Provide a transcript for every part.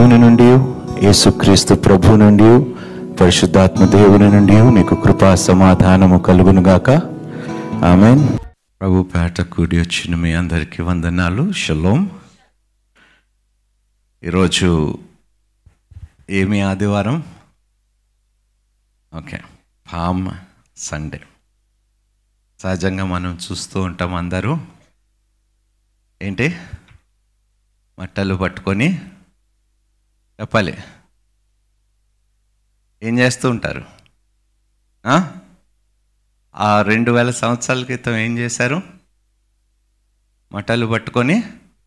దేవుని నుండి యేసుక్రీస్తు ప్రభు నుండి పరిశుద్ధాత్మ దేవుని నుండి మీకు కృపా సమాధానము కలుగునుగాక ఆమెన్ ప్రభు పేట కూడి వచ్చిన మీ అందరికీ వందనాలు షలోం ఈరోజు ఏమి ఆదివారం ఓకే పామ్ సండే సహజంగా మనం చూస్తూ ఉంటాం అందరూ ఏంటి మట్టలు పట్టుకొని చెప్పాలి ఏం చేస్తూ ఉంటారు ఆ? ఆ రెండు వేల సంవత్సరాల క్రితం ఏం చేశారు మట్టలు పట్టుకొని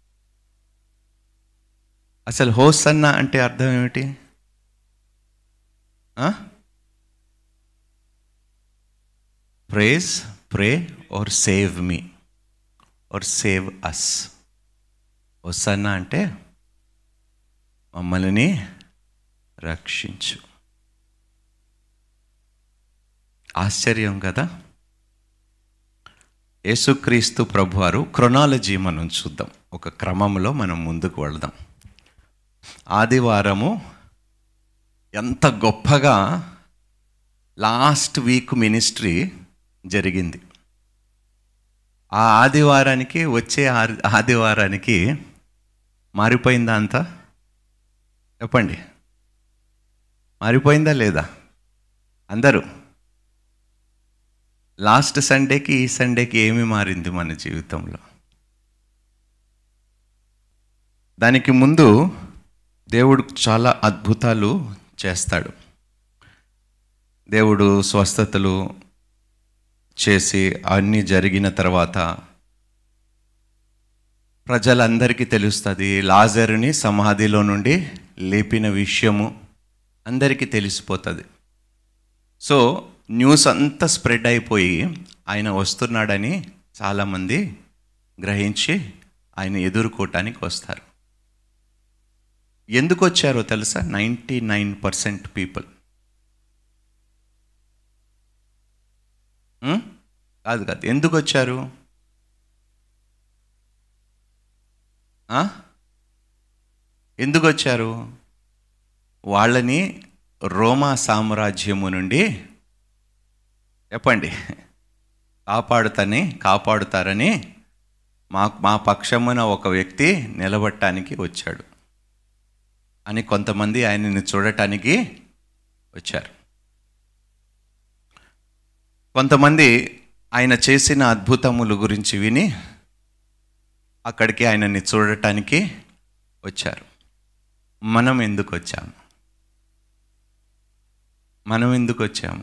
అసలు హోస్ అన్న అంటే అర్థం ఏమిటి praise pray or save me or save us hosanna అంటే మమ్మల్ని రక్షించు ఆశ్చర్యం కదా యేసుక్రీస్తు ప్రభువారు క్రొనాలజీ మనం చూద్దాం ఒక క్రమంలో మనం ముందుకు వెళదాం ఆదివారము ఎంత గొప్పగా లాస్ట్ వీక్ మినిస్ట్రీ జరిగింది ఆ ఆదివారానికి వచ్చే ఆ- ఆదివారానికి మారిపోయిందా అంతా చెప్పండి మారిపోయిందా లేదా అందరూ లాస్ట్ సండేకి ఈ సండేకి ఏమి మారింది మన జీవితంలో దానికి ముందు దేవుడు చాలా అద్భుతాలు చేస్తాడు దేవుడు స్వస్థతలు చేసి అన్నీ జరిగిన తర్వాత ప్రజలందరికీ తెలుస్తుంది లాజరుని సమాధిలో నుండి లేపిన విషయము అందరికీ తెలిసిపోతుంది సో న్యూస్ అంతా స్ప్రెడ్ అయిపోయి ఆయన వస్తున్నాడని చాలామంది గ్రహించి ఆయన ఎదుర్కోవటానికి వస్తారు ఎందుకు వచ్చారో తెలుసా నైంటీ నైన్ పర్సెంట్ పీపుల్ కాదు కాదు ఎందుకు వచ్చారు ఆ? ఎందుకు వచ్చారు వాళ్ళని రోమా సామ్రాజ్యము నుండి చెప్పండి కాపాడుతని కాపాడుతారని మా మా పక్షమున ఒక వ్యక్తి నిలబడటానికి వచ్చాడు అని కొంతమంది ఆయనని చూడటానికి వచ్చారు కొంతమంది ఆయన చేసిన అద్భుతముల గురించి విని అక్కడికి ఆయనని చూడటానికి వచ్చారు మనం ఎందుకు వచ్చాము మనం ఎందుకు వచ్చాము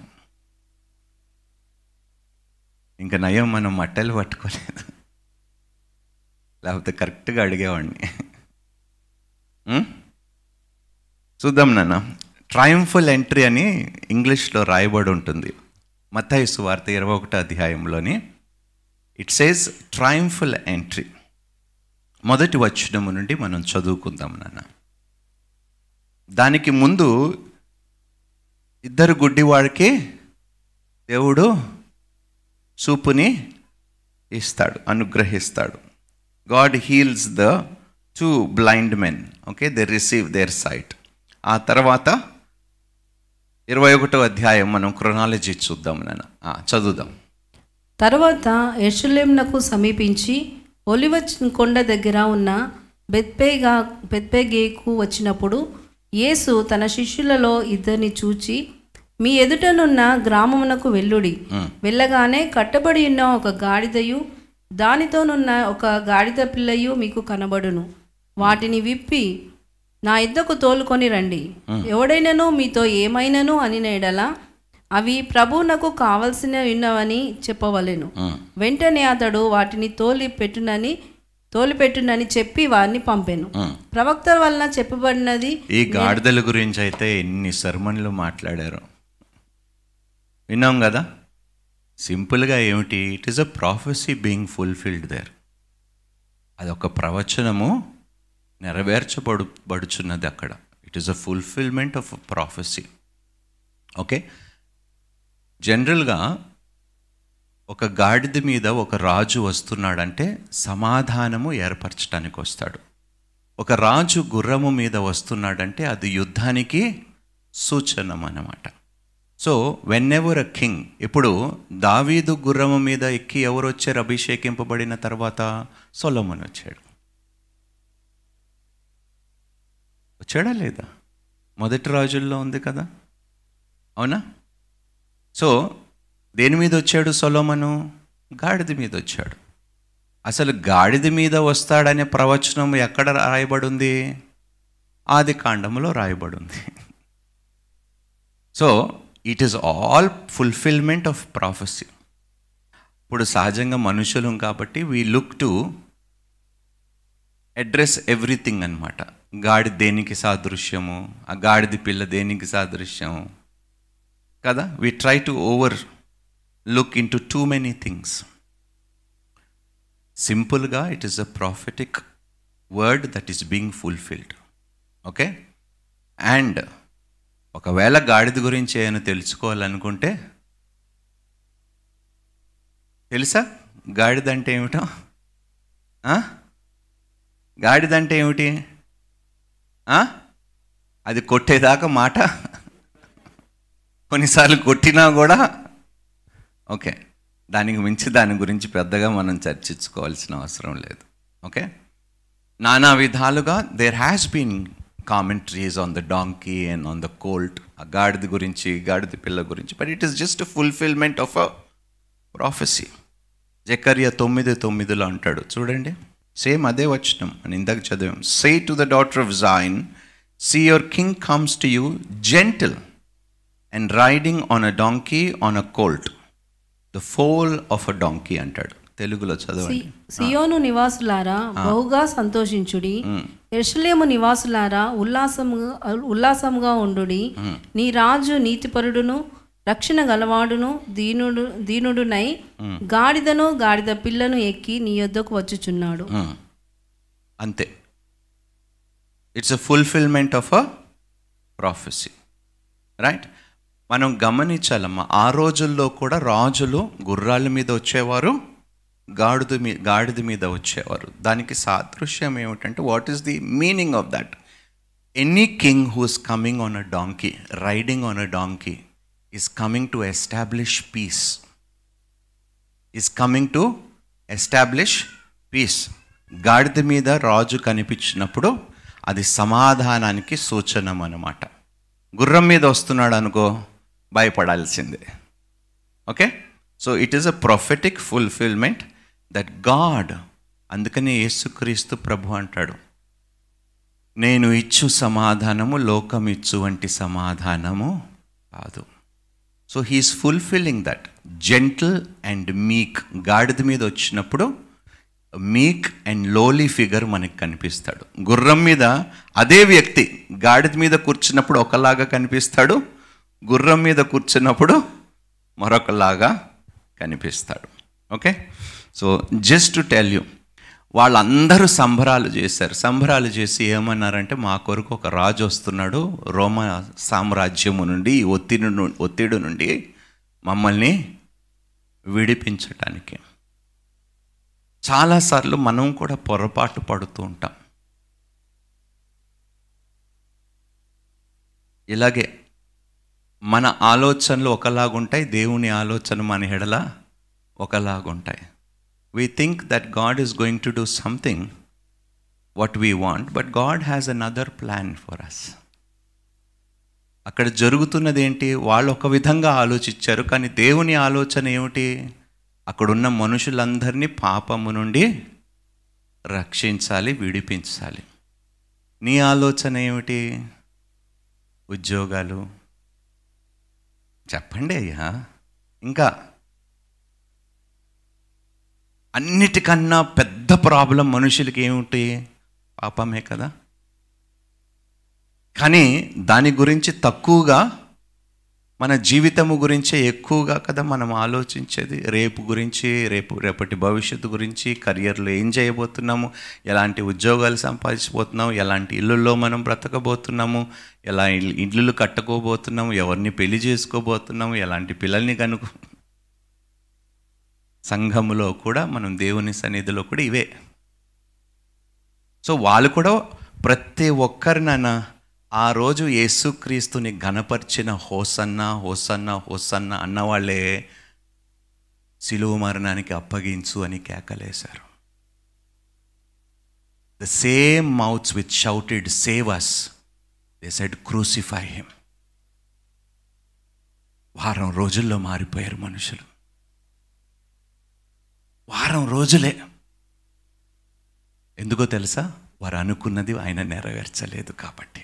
ఇంకా నయం మనం మట్టలు పట్టుకోలేదు లేకపోతే కరెక్ట్గా అడిగేవాడిని ఉం? చూద్దాం నాన్న ట్రయంఫుల్ ఎంట్రీ అని ఇంగ్లీష్లో రాయబడి ఉంటుంది మత్తయి సువార్త ఇరవై ఒకటో అధ్యాయంలోని ఇట్ సేస్ ట్రయంఫుల్ ఎంట్రీ మొదటి వచనము నుండి మనం చదువుకుందాం నాన్న దానికి ముందు ఇద్దరు గుడ్డివాడికి దేవుడు చూపుని ఇస్తాడు అనుగ్రహిస్తాడు God heals the two blind men okay they receive their sight ఆ తర్వాత ఇరవై ఒకటో అధ్యాయం మనం క్రొనాలజీ చూద్దాం నాన్న ఆ, చదువుదాం తర్వాత యెరూషలేమునకు సమీపించి ఒలివ కొండ దగ్గర ఉన్న బెత్పేగా బెత్పేగేకు వచ్చినప్పుడు యేసు తన శిష్యులలో ఇద్దరిని చూచి మీ ఎదుటనున్న గ్రామమునకు వెళ్ళుడి వెళ్ళగానే కట్టబడి ఉన్న ఒక గాడిదయు దానితోనున్న ఒక గాడిద పిల్లయు మీకు కనబడును వాటిని విప్పి నా ఇద్దకు తోలుకొని రండి ఎవడైనను మీతో ఏమైనను అని ఎడల అవి ప్రభువునకు కావలసిన ఉన్నవని చెప్పవలెను వెంటనే అతడు వాటిని తోలి పెట్టునని తోలి పెట్టునని చెప్పి వారిని పంపెను ప్రవక్త వలన చెప్పబడినది ఈ గాడిదల గురించి అయితే ఎన్ని సర్మన్లు మాట్లాడారు విన్నాం కదా సింపుల్గా ఏమిటి it is a prophecy being fulfilled there అదొక ప్రవచనము నెరవేర్చబడు బడుచున్నది అక్కడ it is a fulfilment of prophecy okay జనరల్గా ఒక గాడిద మీద ఒక రాజు వస్తున్నాడంటే సమాధానము ఏర్పరచడానికి వస్తాడు ఒక రాజు గుర్రము మీద వస్తున్నాడంటే అది యుద్ధానికి సూచనం అన్నమాట so whenever a king ఇప్పుడు దావీదు గుర్రము మీద ఎక్కి ఎవరు వచ్చారు అభిషేకింపబడిన తర్వాత సొలమన్ వచ్చాడు వచ్చాడా లేదా మొదటి రాజుల్లో ఉంది కదా అవునా సో దేని మీద వచ్చాడు సొలోమను గాడిద మీద వచ్చాడు అసలు గాడిద మీద వస్తాడనే ప్రవచనం ఎక్కడ రాయబడి ఉంది ఆది కాండంలో రాయబడి ఉంది so it is all fulfilment of prophecy ఇప్పుడు సహజంగా మనుషులం కాబట్టి we look to address everything అనమాట గాడి దేనికి సాదృశ్యము ఆ గాడిది పిల్ల దేనికి సాదృశ్యము కదా we try to overlook into too many things సింపుల్గా it is a prophetic word that is being fulfilled okay and ఒకవేళ గాడిద గురించి ఏమైనా తెలుసుకోవాలనుకుంటే తెలుసా గాడిద అంటే ఏమిటో ఆ? గాడిద అంటే ఏమిటి ఆ? అది కొట్టేదాకా మాట కొన్నిసార్లు కొట్టినా కూడా ఓకే దానికి మించి దాని గురించి పెద్దగా మనం చర్చించుకోవాల్సిన అవసరం లేదు ఓకే నానా విధాలుగా there has been commentaries on the donkey and on the colt ఆ గాడిద గురించి గాడిద పిల్ల గురించి but it is just fulfillment of a prophecy Zechariah తొమ్మిది తొమ్మిదిలో అంటాడు చూడండి సేమ్ అదే వచ్చినాం అని ఇందాక చదివాం say to the daughter of Zion see your king comes to you gentle and riding on a donkey on a colt the foal of a donkey అంటాడు తెలుగులో చదవండి సి- సియోను నివాసులారా బహుగా సంతోషించుడి ఎరుషలేము నివాసులారా ఉల్లాసముగా ఉల్లాసముగా ఉండుడి నీ రాజు నీతిపరుడును రక్షణ గలవాడును దీనుడు దీనుడునై గాడిదను గాడిద పిల్లను ఎక్కి నీ యొద్దకు వచ్చుచున్నాడు Mm. అంతే it's a fulfilment of a prophecy right మనం గమనించాలమ్మా ఆ రోజుల్లో కూడా రాజులు గుర్రాల మీద వచ్చేవారు గాడిద మీ గాడిద మీద వచ్చేవారు దానికి సాదృశ్యం ఏమిటంటే what is the meaning of that any king who's coming on a donkey riding on a donkey is coming to establish peace is coming to establish peace గాడిద మీద రాజు కనిపించినప్పుడు అది సమాధానానికి సూచనం అన్నమాట గుర్రం మీద వస్తున్నాడు అనుకో భయపడాల్సిందే okay so it is a prophetic fulfillment that God అందుకనే యేసుక్రీస్తు ప్రభు అంటాడు నేను ఇచ్చు సమాధానము లోకం ఇచ్చు వంటి సమాధానము కాదు so he is fulfilling that gentle and meek గాడిద మీద వచ్చినప్పుడు మీక్ అండ్ లోలీ ఫిగర్ మనకి కనిపిస్తాడు గుర్రం మీద అదే వ్యక్తి గాడిద మీద కూర్చున్నప్పుడు ఒకలాగా కనిపిస్తాడు గుర్రం మీద కూర్చున్నప్పుడు మరొకలాగా కనిపిస్తాడు okay so just to tell you వాళ్ళందరూ సంబరాలు చేశారు సంబరాలు చేసి ఏమన్నారంటే మా కొరకు ఒక రాజు వస్తున్నాడు రోమ సామ్రాజ్యము నుండి ఈ ఒత్తిడి ను- ఒత్తిడి నుండి మమ్మల్ని విడిపించటానికి చాలాసార్లు మనం కూడా పొరపాటు పడుతూ ఉంటాం ఇలాగే మన ఆలోచనలు ఒకలాగుంటాయి దేవుని ఆలోచన మన ఎడల ఒకలాగుంటాయి we think that God is going to do something what we want but God has another plan for us అక్కడ జరుగుతున్నది ఏంటి వాళ్ళు ఒక విధంగా ఆలోచించారు కానీ దేవుని ఆలోచన ఏమిటి అక్కడున్న మనుషులందరినీ పాపము నుండి రక్షించాలి విడిపించాలి నీ ఆలోచన ఏమిటి ఉద్యోగాలు చెప్పండి అయ్యా ఇంకా అన్నిటికన్నా పెద్ద ప్రాబ్లం మనుషులకి ఏమిటి పాపమే కదా కానీ దాని గురించి తక్కువగా మన జీవితము గురించే ఎక్కువగా కదా మనం ఆలోచించేది రేపు గురించి రేపు రేపటి భవిష్యత్తు గురించి కెరియర్లో ఏం చేయబోతున్నాము ఎలాంటి ఉద్యోగాలు సంపాదించబోతున్నాము ఎలాంటి ఇల్లుల్లో మనం బ్రతకబోతున్నాము ఎలా ఇల్లు- ఇల్లులు కట్టుకోబోతున్నాము ఎవరిని పెళ్లి చేసుకోబోతున్నాము ఎలాంటి పిల్లల్ని కనుక సంఘములో కూడా మనం దేవుని సన్నిధిలో కూడా ఇవే సో వాళ్ళు కూడా ప్రతి ఒక్కరినైనా ఆ రోజు యేసుక్రీస్తుని ఘనపరిచిన హోసన్న హోసన్న హోసన్న అన్నవాళ్ళే సిలువ మరణానికి అప్పగించు అని కేకలేశారు the same mouths with shouted save us they said crucify him వారం రోజుల్లో మారిపోయారు మనుషులు వారం రోజులే ఎందుకో తెలుసా వారు అనుకున్నది ఆయన నెరవేర్చలేదు కాబట్టి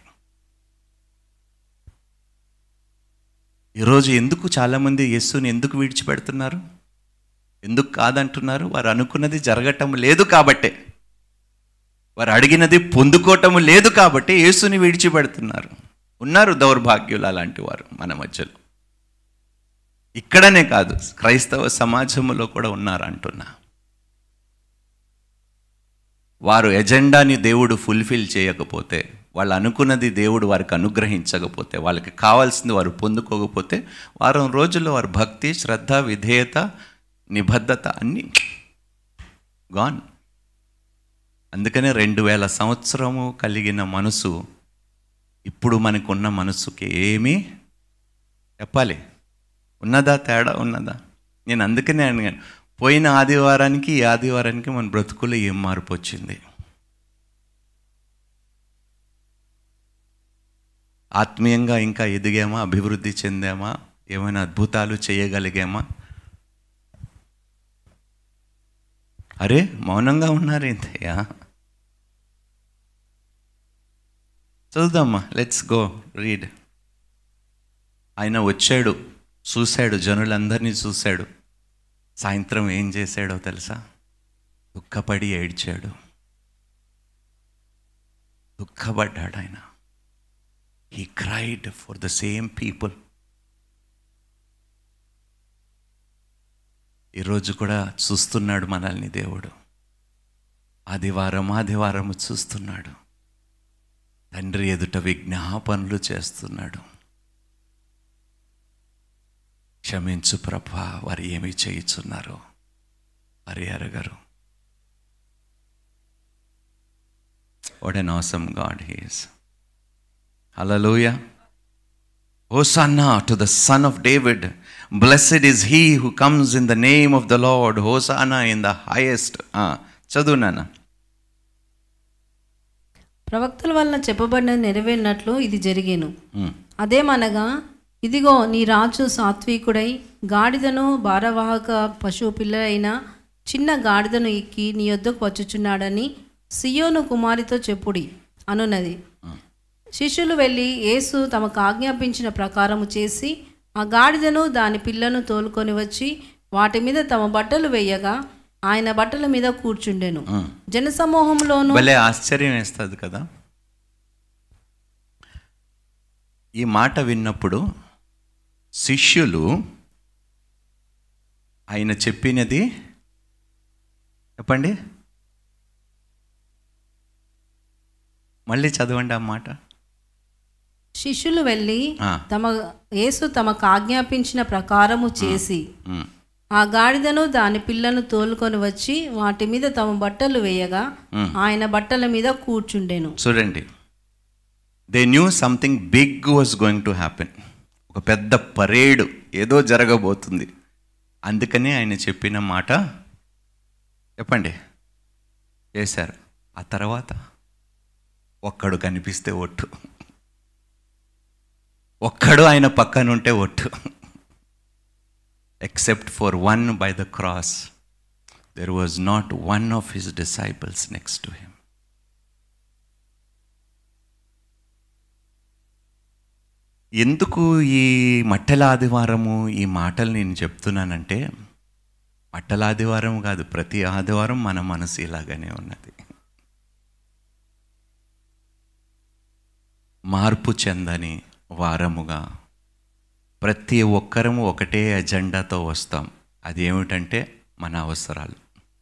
ఈరోజు ఎందుకు చాలామంది యేసుని ఎందుకు విడిచిపెడుతున్నారు ఎందుకు కాదంటున్నారు వారు అనుకున్నది జరగటం లేదు కాబట్టే వారు అడిగినది పొందుకోవటం లేదు కాబట్టి యేసుని విడిచిపెడుతున్నారు ఉన్నారు దౌర్భాగ్యులు అలాంటి వారు మన మధ్యలో ఇక్కడనే కాదు క్రైస్తవ సమాజంలో కూడా ఉన్నారు అంటున్నా వారు ఎజెండాని దేవుడు ఫుల్ఫిల్ చేయకపోతే వాళ్ళు అనుకున్నది దేవుడు వారికి అనుగ్రహించకపోతే వాళ్ళకి కావాల్సింది వారు పొందుకోకపోతే వారం రోజుల్లో వారి భక్తి శ్రద్ధ విధేయత నిబద్ధత అన్నీ గాన్ అందుకనే రెండు వేల సంవత్సరము కలిగిన మనసు ఇప్పుడు మనకున్న మనసుకి ఏమీ చెప్పాలి ఉన్నదా తేడా ఉన్నదా నేను అందుకనే అడిగాను పోయిన ఆదివారానికి ఈ ఆదివారానికి మన బ్రతుకులో ఏం మార్పు వచ్చింది ఆత్మీయంగా ఇంకా ఎదిగామా అభివృద్ధి చెందామా ఏమైనా అద్భుతాలు చేయగలిగామా అరే మౌనంగా ఉన్నారేంతయ్యా చదువుదామ్మా లెట్స్ గో రీడ్ ఆయన వచ్చాడు చూశాడు జనులందరినీ చూశాడు సాయంత్రం ఏం చేశాడో తెలుసా దుఃఖపడి ఏడ్చాడు దుఃఖపడ్డాడు ఆయన he cried for the same people ఈరోజు కూడా చూస్తున్నాడు మనల్ని దేవుడు ఆదివారం ఆదివారం చూస్తున్నాడు తండ్రి ఎదుట విజ్ఞాపనలు చేస్తున్నాడు క్షమించు ప్రభా వారు ఏమి చేయుచున్నారు వారి అరగరు what an awesome God he's హలలోయ Hosanna to the Son of David. Blessed is he who comes in the name of the Lord. Hosanna in the highest. Ah, చదువు నాన్న ప్రవక్తల వలన చెప్పబడిన నెరవేరినట్లు ఇది జరిగేను Hmm. అదేమనగా ఇదిగో నీ రాజు సాత్వికుడై గాడిదను భారవాహక పశువు పిల్లలైన చిన్న గాడిదను ఎక్కి నీ యొద్దకు వచ్చుచున్నాడని సియోను కుమారితో చెప్పుడి అనున్నది శిష్యులు వెళ్ళి యేసు తమకు ఆజ్ఞాపించిన ప్రకారము చేసి ఆ గాడిదను దాని పిల్లను తోలుకొని వచ్చి వాటి మీద తమ బట్టలు వేయగా ఆయన బట్టల మీద కూర్చుండెను జనసమూహంలోను భలే ఆశ్చర్యం వేస్తుంది కదా ఈ మాట విన్నప్పుడు శిష్యులు ఆయన చెప్పినది చెప్పండి మళ్ళీ చదవండి ఆ మాట శిష్యులు వెళ్ళి ఆ. తమ యేసు తమకు ఆజ్ఞాపించిన ప్రకారము చేసి ఉమ్. ఆ గాడిదను దాని పిల్లను తోలుకొని వచ్చి వాటి మీద తమ బట్టలు వేయగా ఆయన బట్టల మీద కూర్చుండెను చూడండి they knew something big was going to happen ఒక పెద్ద పరేడ్ ఏదో జరగబోతుంది అందుకనే ఆయన చెప్పిన మాట చెప్పండి చేశారు ఆ తర్వాత ఒక్కడు కనిపిస్తే ఒట్టు ఒక్కడు ఆయన పక్కనుంటే ఒట్టు except for one by the cross there was not one of his disciples next to him ఎందుకు ఈ మట్టల ఆదివారము ఈ మాటలు నేను చెప్తున్నానంటే మట్టల ఆదివారం కాదు ప్రతి ఆదివారం మన మనసు ఇలాగనే ఉన్నది మార్పు చెందని వారముగా ప్రతి ఒక్కరము ఒకటే ఎజెండాతో వస్తాం అది ఏమిటంటే మన అవసరాలు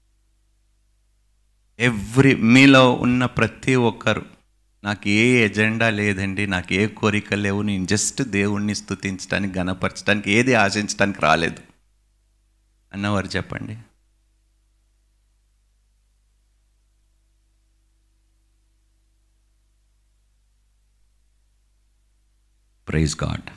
ఎవ్రీ మీలో ఉన్న ప్రతి ఒక్కరు నాకు ఏ ఎజెండా లేదండి నాకు ఏ కోరిక లేవు నేను జస్ట్ దేవుణ్ణి స్తుతించడానికి గణపరచడానికి ఏది ఆశించడానికి రాలేదు అన్నవారు చెప్పండి ప్రైజ్ గాడ్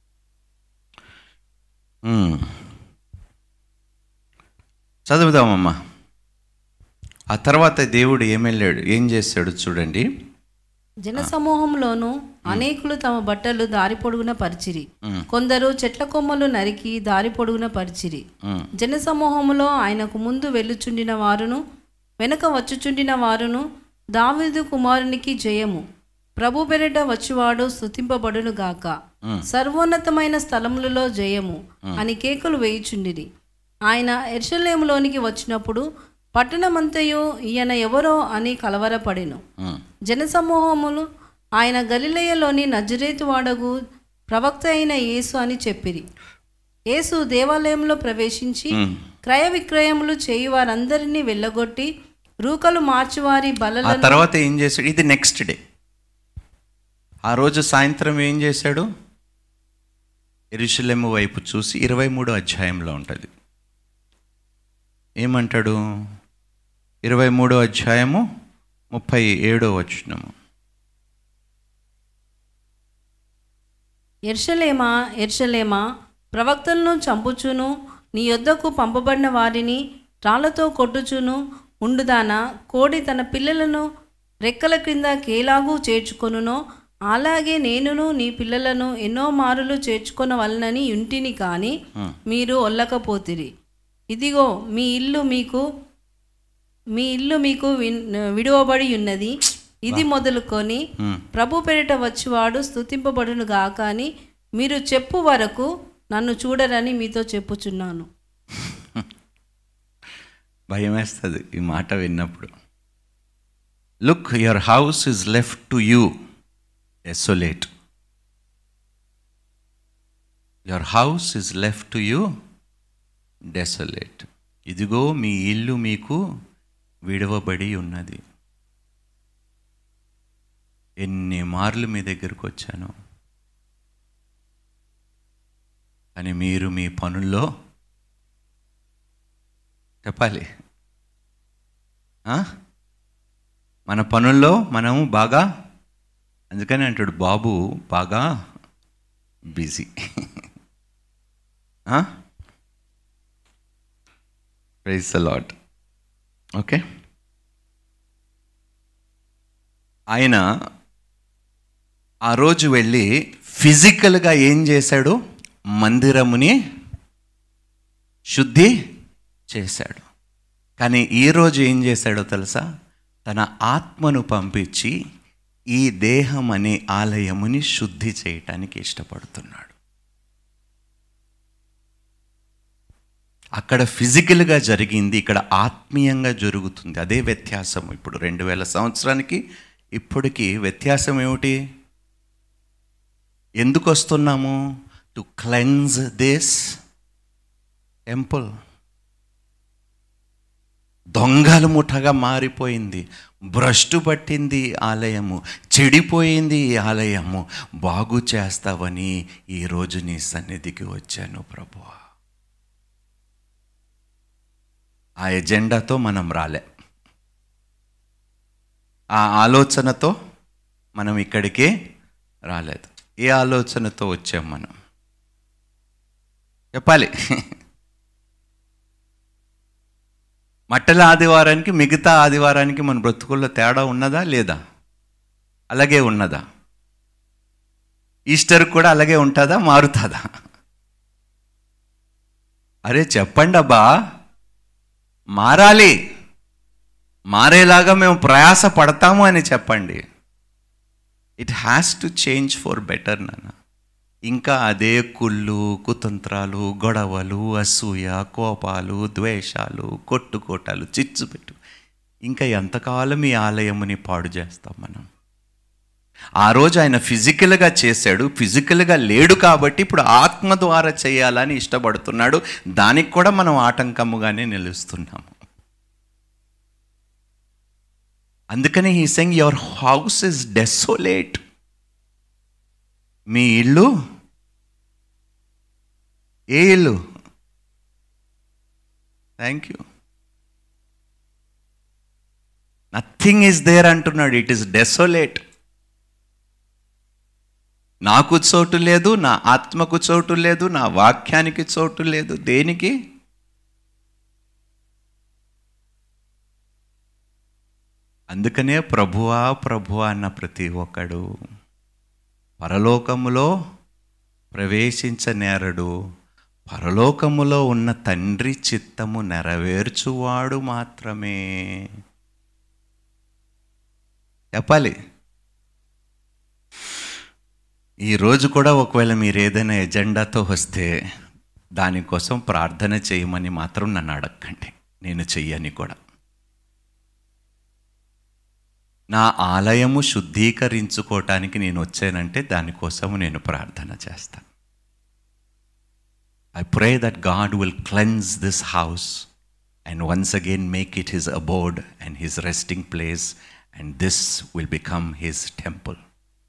చదువుదామమ్మా ఆ తర్వాత దేవుడు ఏమెళ్ళాడు ఏం చేశాడు చూడండి జన సమూహంలోను అనేకులు తమ బట్టలు దారి పొడుగున పరిచిరి కొందరు చెట్ల కొమ్మలు నరికి దారి పొడుగున పరిచిరి ఉమ్, జన సమూహములో ఆయనకు ముందు వెళ్ళుచుండిన వారును వెనక వచ్చుచుండిన వారును దావీదు కుమారునికి జయము ప్రభు పెరట వచ్చువాడు స్తుతింపబడును గాక సర్వోన్నతమైన స్థలములలో జయము అని కేకులు వేయుచుండిరి ఆయన ఎర్షలేములోనికి వచ్చినప్పుడు పట్టణమంతయు ఈయన ఎవరో అని కలవరపడెను ఉమ్, జనసమూహములు ఆయన గలిలయలోని నజరేతు వాడగు ప్రవక్త అయిన యేసు అని చెప్పిరి యేసు దేవాలయంలో ప్రవేశించి ఉమ్. క్రయ విక్రయములు చేయు వారందరినీ వెళ్ళగొట్టి రూకలు మార్చువారి ఆ బలలో తర్వాత ఏం చేశాడు ఇది నెక్స్ట్ డే ఆ రోజు సాయంత్రం ఏం చేశాడు ఎరుషలేము వైపు చూసి ఇరవై మూడో అధ్యాయంలో ఉంటుంది ఏమంటాడు ఇరవై మూడో అధ్యాయము ముప్పై ఏడో వచ్చినము ఎర్షలేమా ఎర్షలేమా ప్రవక్తలను చంపుచును నీ యొద్దకు పంపబడిన వారిని రాళ్లతో కొట్టుచును ఉండుదానా కోడి తన పిల్లలను రెక్కల క్రింద కేలాగు చేర్చుకొనునో అలాగే నేనును నీ పిల్లలను ఎన్నో మారులు చేర్చుకొనవలనని ఇంటిని కానీ మీరు ఒల్లకపోతిరి ఇదిగో మీ ఇల్లు మీకు మీ ఇల్లు మీకు విన్- విడువబడి ఉన్నది ఇది మొదలుకొని ఉమ్. ప్రభు పెరిట వచ్చువాడు స్తుతింపబడును గాక అని మీరు చెప్పు వరకు నన్ను చూడరని మీతో చెప్పుచున్నాను భయం వేస్తుంది ఈ మాట విన్నప్పుడు look your house is left to you desolate your house is left to you desolate ఇదిగో మీ ఇల్లు మీకు విడవబడి ఉన్నది ఎన్ని మార్లు మీ దగ్గరకు వచ్చాను కానీ మీరు మీ పనుల్లో చెప్పాలి ఆ? మన పనుల్లో మనము బాగా అందుకని అంటాడు బాబు బాగా బిజీ ప్రైజ్ లాట్ ఓకే ఆయన ఆ రోజు వెళ్ళి ఫిజికల్గా ఏం చేశాడు మందిరముని శుద్ధి చేశాడు కానీ ఈరోజు ఏం చేశాడో తెలుసా తన ఆత్మను పంపించి ఈ దేహం అనే ఆలయముని శుద్ధి చేయటానికి ఇష్టపడుతున్నాడు అక్కడ ఫిజికల్గా జరిగింది ఇక్కడ ఆత్మీయంగా జరుగుతుంది అదే వ్యత్యాసం ఇప్పుడు రెండు వేల సంవత్సరానికి ఇప్పటికి వ్యత్యాసం ఏమిటి ఎందుకు వస్తున్నాము టు క్లెన్స్ దిస్ టెంపుల్ దొంగల ముఠగా మారిపోయింది భ్రష్టు పట్టింది ఈ ఆలయము చెడిపోయింది ఈ ఆలయము బాగు చేస్తావని ఈరోజు నీ సన్నిధికి వచ్చాను ప్రభు ఆ ఎజెండాతో మనం రాలే ఆ ఆలోచనతో మనం ఇక్కడికి రాలేదు ఏ ఆలోచనతో వచ్చాం మనం చెప్పాలి మట్టల ఆదివారానికి మిగతా ఆదివారానికి మన బ్రతుకుల్లో తేడా ఉన్నదా లేదా అలాగే ఉన్నదా ఈస్టర్ కూడా అలాగే ఉంటుందా మారుతుందా అరే చెప్పండి అబ్బా మారాలి మారేలాగా మేము ప్రయాస పడతాము అని చెప్పండి it has to change for better నాన్న ఇంకా అదే కుళ్ళు కుతంత్రాలు గొడవలు అసూయ కోపాలు ద్వేషాలు కొట్టుకోటాలు చిచ్చుపెట్టు ఇంకా ఎంతకాలం ఈ ఆలయముని పాడు చేస్తాం మనం ఆ రోజు ఆయన ఫిజికల్గా చేశాడు ఫిజికల్గా లేడు కాబట్టి ఇప్పుడు ఆత్మ ద్వారా చేయాలని ఇష్టపడుతున్నాడు దానికి కూడా మనం ఆటంకముగానే నిలుస్తున్నాము అందుకని ఈ సెంగ్ యువర్ హౌస్ ఇస్ డెసోలేట్ మీ ఇల్లు ఏ ఇల్లు thank you nothing is there అంటున్నాడు ఇట్ ఈస్ డెసోలేట్ నాకు చోటు లేదు నా ఆత్మకు చోటు లేదు నా వాక్యానికి చోటు లేదు దేనికి అందుకనే ప్రభువా ప్రభువా అన్న ప్రతి ఒక్కడు పరలోకములో ప్రవేశించనేరడు పరలోకములో ఉన్న తండ్రి చిత్తము నెరవేర్చువాడు మాత్రమే చెప్పాలి ఈరోజు కూడా ఒకవేళ మీరు ఏదైనా ఎజెండాతో వస్తే దానికోసం ప్రార్థన చేయమని మాత్రం నన్ను అడగండి నేను చెయ్యని కూడా నా ఆలయము శుద్ధీకరించుకోవటానికి నేను వచ్చానంటే దానికోసం నేను ప్రార్థన చేస్తాను I pray that God will cleanse this house and once again make it his abode and his resting place and this will become his temple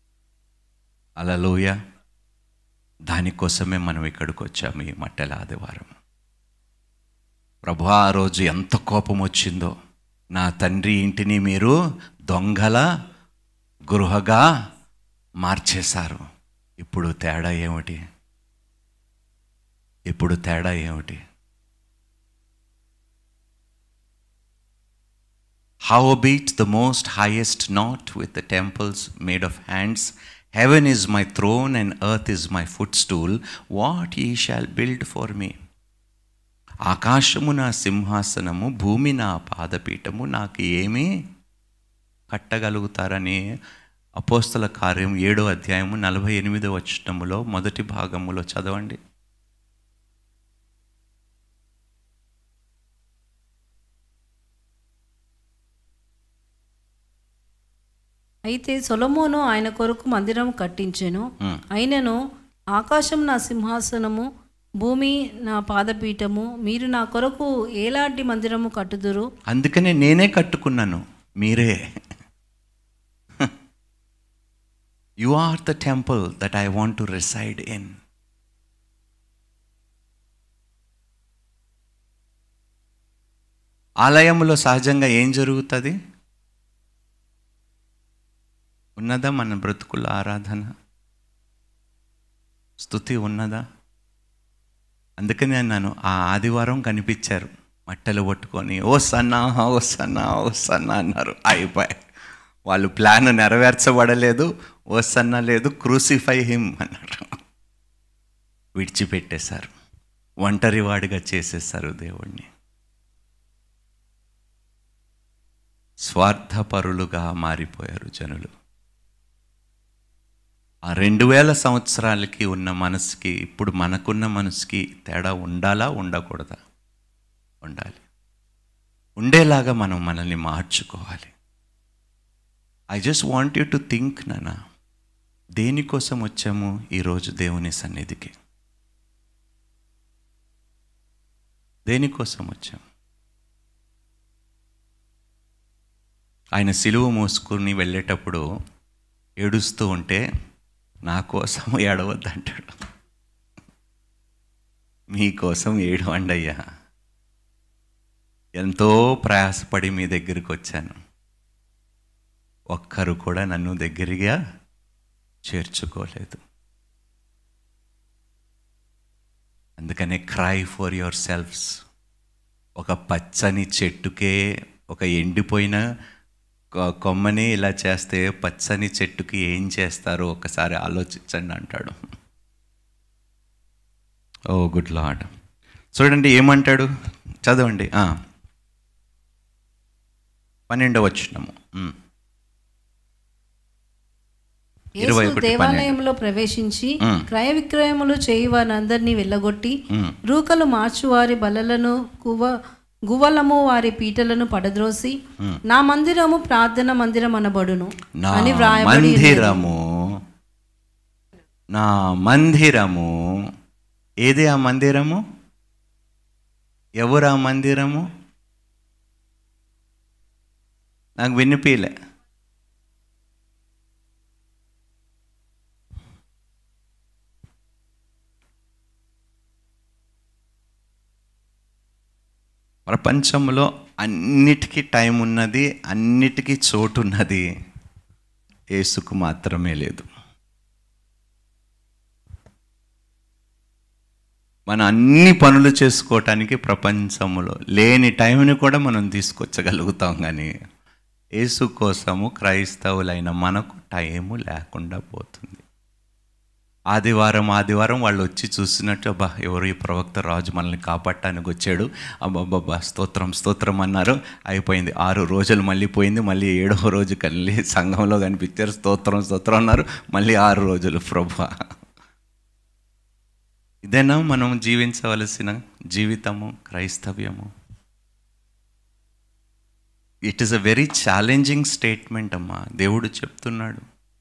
అలలోయ దానికోసమే మనం ఇక్కడికి వచ్చాము ఈ మట్టెల ఆదివారం ప్రభు ఆ రోజు ఎంత కోపం వచ్చిందో నా తండ్రి ఇంటిని మీరు దొంగల గృహగా మార్చేశారు ఇప్పుడు తేడా ఏమిటి ఇప్పుడు తేడా ఏమిటి Howbeit the most highest not with the temples made of hands, heaven is my throne and earth is my footstool, what ye shall build for me? ఆకాశము నా సింహాసనము భూమి నా పాదపీఠము నాకు ఏమీ కట్టగలుగుతారని అపోస్తల కార్యం ఏడో అధ్యాయము నలభై ఎనిమిదో వచనములో మొదటి భాగములో చదవండి అయితే సొలొమోను ఆయన కొరకు మందిరం కట్టించెను అయినను ఆకాశం నా సింహాసనము భూమి నా పాదపీఠము మీరు నా కొరకు ఏలాంటి మందిరము కట్టుదురు అందుకనే నేనే కట్టుకున్నాను మీరే you are the temple that I want to reside in ఆలయంలో సహజంగా ఏం జరుగుతుంది ఉన్నదా మన బ్రతుకుల ఆరాధన స్థుతి ఉన్నదా అందుకని అన్నాను ఆ ఆదివారం కనిపించారు మట్టెలు పట్టుకొని ఓ సన్నా ఓ సన్నా ఓ సన్నా అన్నారు అయిపోయి వాళ్ళు ప్లాన్ నెరవేర్చబడలేదు ఓ సన్నా లేదు క్రూసిఫై హిమ్ అన్నారు విడిచిపెట్టేశారు ఒంటరివాడిగా చేసేసారు దేవుణ్ణి స్వార్థపరులుగా మారిపోయారు జనులు ఆ రెండు వేల సంవత్సరాలకి ఉన్న మనసుకి ఇప్పుడు మనకున్న మనసుకి తేడా ఉండాలా ఉండకూడదా ఉండాలి ఉండేలాగా మనం మనల్ని మార్చుకోవాలి I just want you to think నాన్న దేనికోసం వచ్చాము ఈరోజు దేవుని సన్నిధికి దేనికోసం వచ్చాము ఆయన సిలువ మోసుకుని వెళ్ళేటప్పుడు ఏడుస్తూ ఉంటే నా కోసం ఏడవద్దంటాడు మీకోసం ఏడవండి అయ్యా ఎంతో ప్రయాసపడి మీ దగ్గరికి వచ్చాను ఒక్కరు కూడా నన్ను దగ్గరగా చేర్చుకోలేదు అందుకనే క్రై ఫర్ యువర్ సెల్ఫ్స్ ఒక పచ్చని చెట్టుకే ఒక ఎండిపోయిన కొ- కొమ్మని ఇలా చేస్తే పచ్చని చెట్టుకి ఏం చేస్తారో ఒకసారి ఆలోచించండి అంటాడు ఓ గుడ్ లాడ్ చూడండి ఏమంటాడు చదవండి ఆ. పన్నెండవ వచ్చినము ఇరవై యేసు ఒకటి దేవాలయంలో ప్రవేశించి మ్. క్రయ విక్రయములు చేయి వారందరినీ వెళ్ళగొట్టి మ్. రూకలు మార్చువారి బలలను కువ గువ్వలము వారి పీటలను పడద్రోసి నా మందిరము ప్రార్థన మందిరం అనబడును నా అని వ్రాయబడి ఉన్నది. మందిరము నా మందిరము ఏది ఆ మందిరము ఎవరు ఆ మందిరము నాకు వినిపించలే ప్రపంచంలో అన్నిటికీ టైం ఉన్నది అన్నిటికీ చోటు ఉన్నది యేసుకు మాత్రమే లేదు మన అన్ని పనులు చేసుకోవటానికి ప్రపంచంలో లేని టైంని కూడా మనం తీసుకొచ్చగలుగుతాం కానీ యేసు కోసము క్రైస్తవులైన మనకు టైము లేకుండా పోతుంది ఆదివారం ఆదివారం వాళ్ళు వచ్చి చూసినట్టు అబ్బా ఎవరు ఈ ప్రవక్త రాజు మనల్ని కాపాడటానికి వచ్చాడు అబ్బాబ్బా స్తోత్రం స్తోత్రం అన్నారు అయిపోయింది ఆరు రోజులు మళ్ళీ పోయింది మళ్ళీ ఏడవ రోజు కళ్ళి సంఘంలో కనిపించారు స్తోత్రం స్తోత్రం అన్నారు మళ్ళీ ఆరు రోజులు ప్రభు ఇదేనా మనం జీవించవలసిన జీవితము క్రైస్తవ్యము it is a very challenging statement అమ్మా దేవుడు చెప్తున్నాడు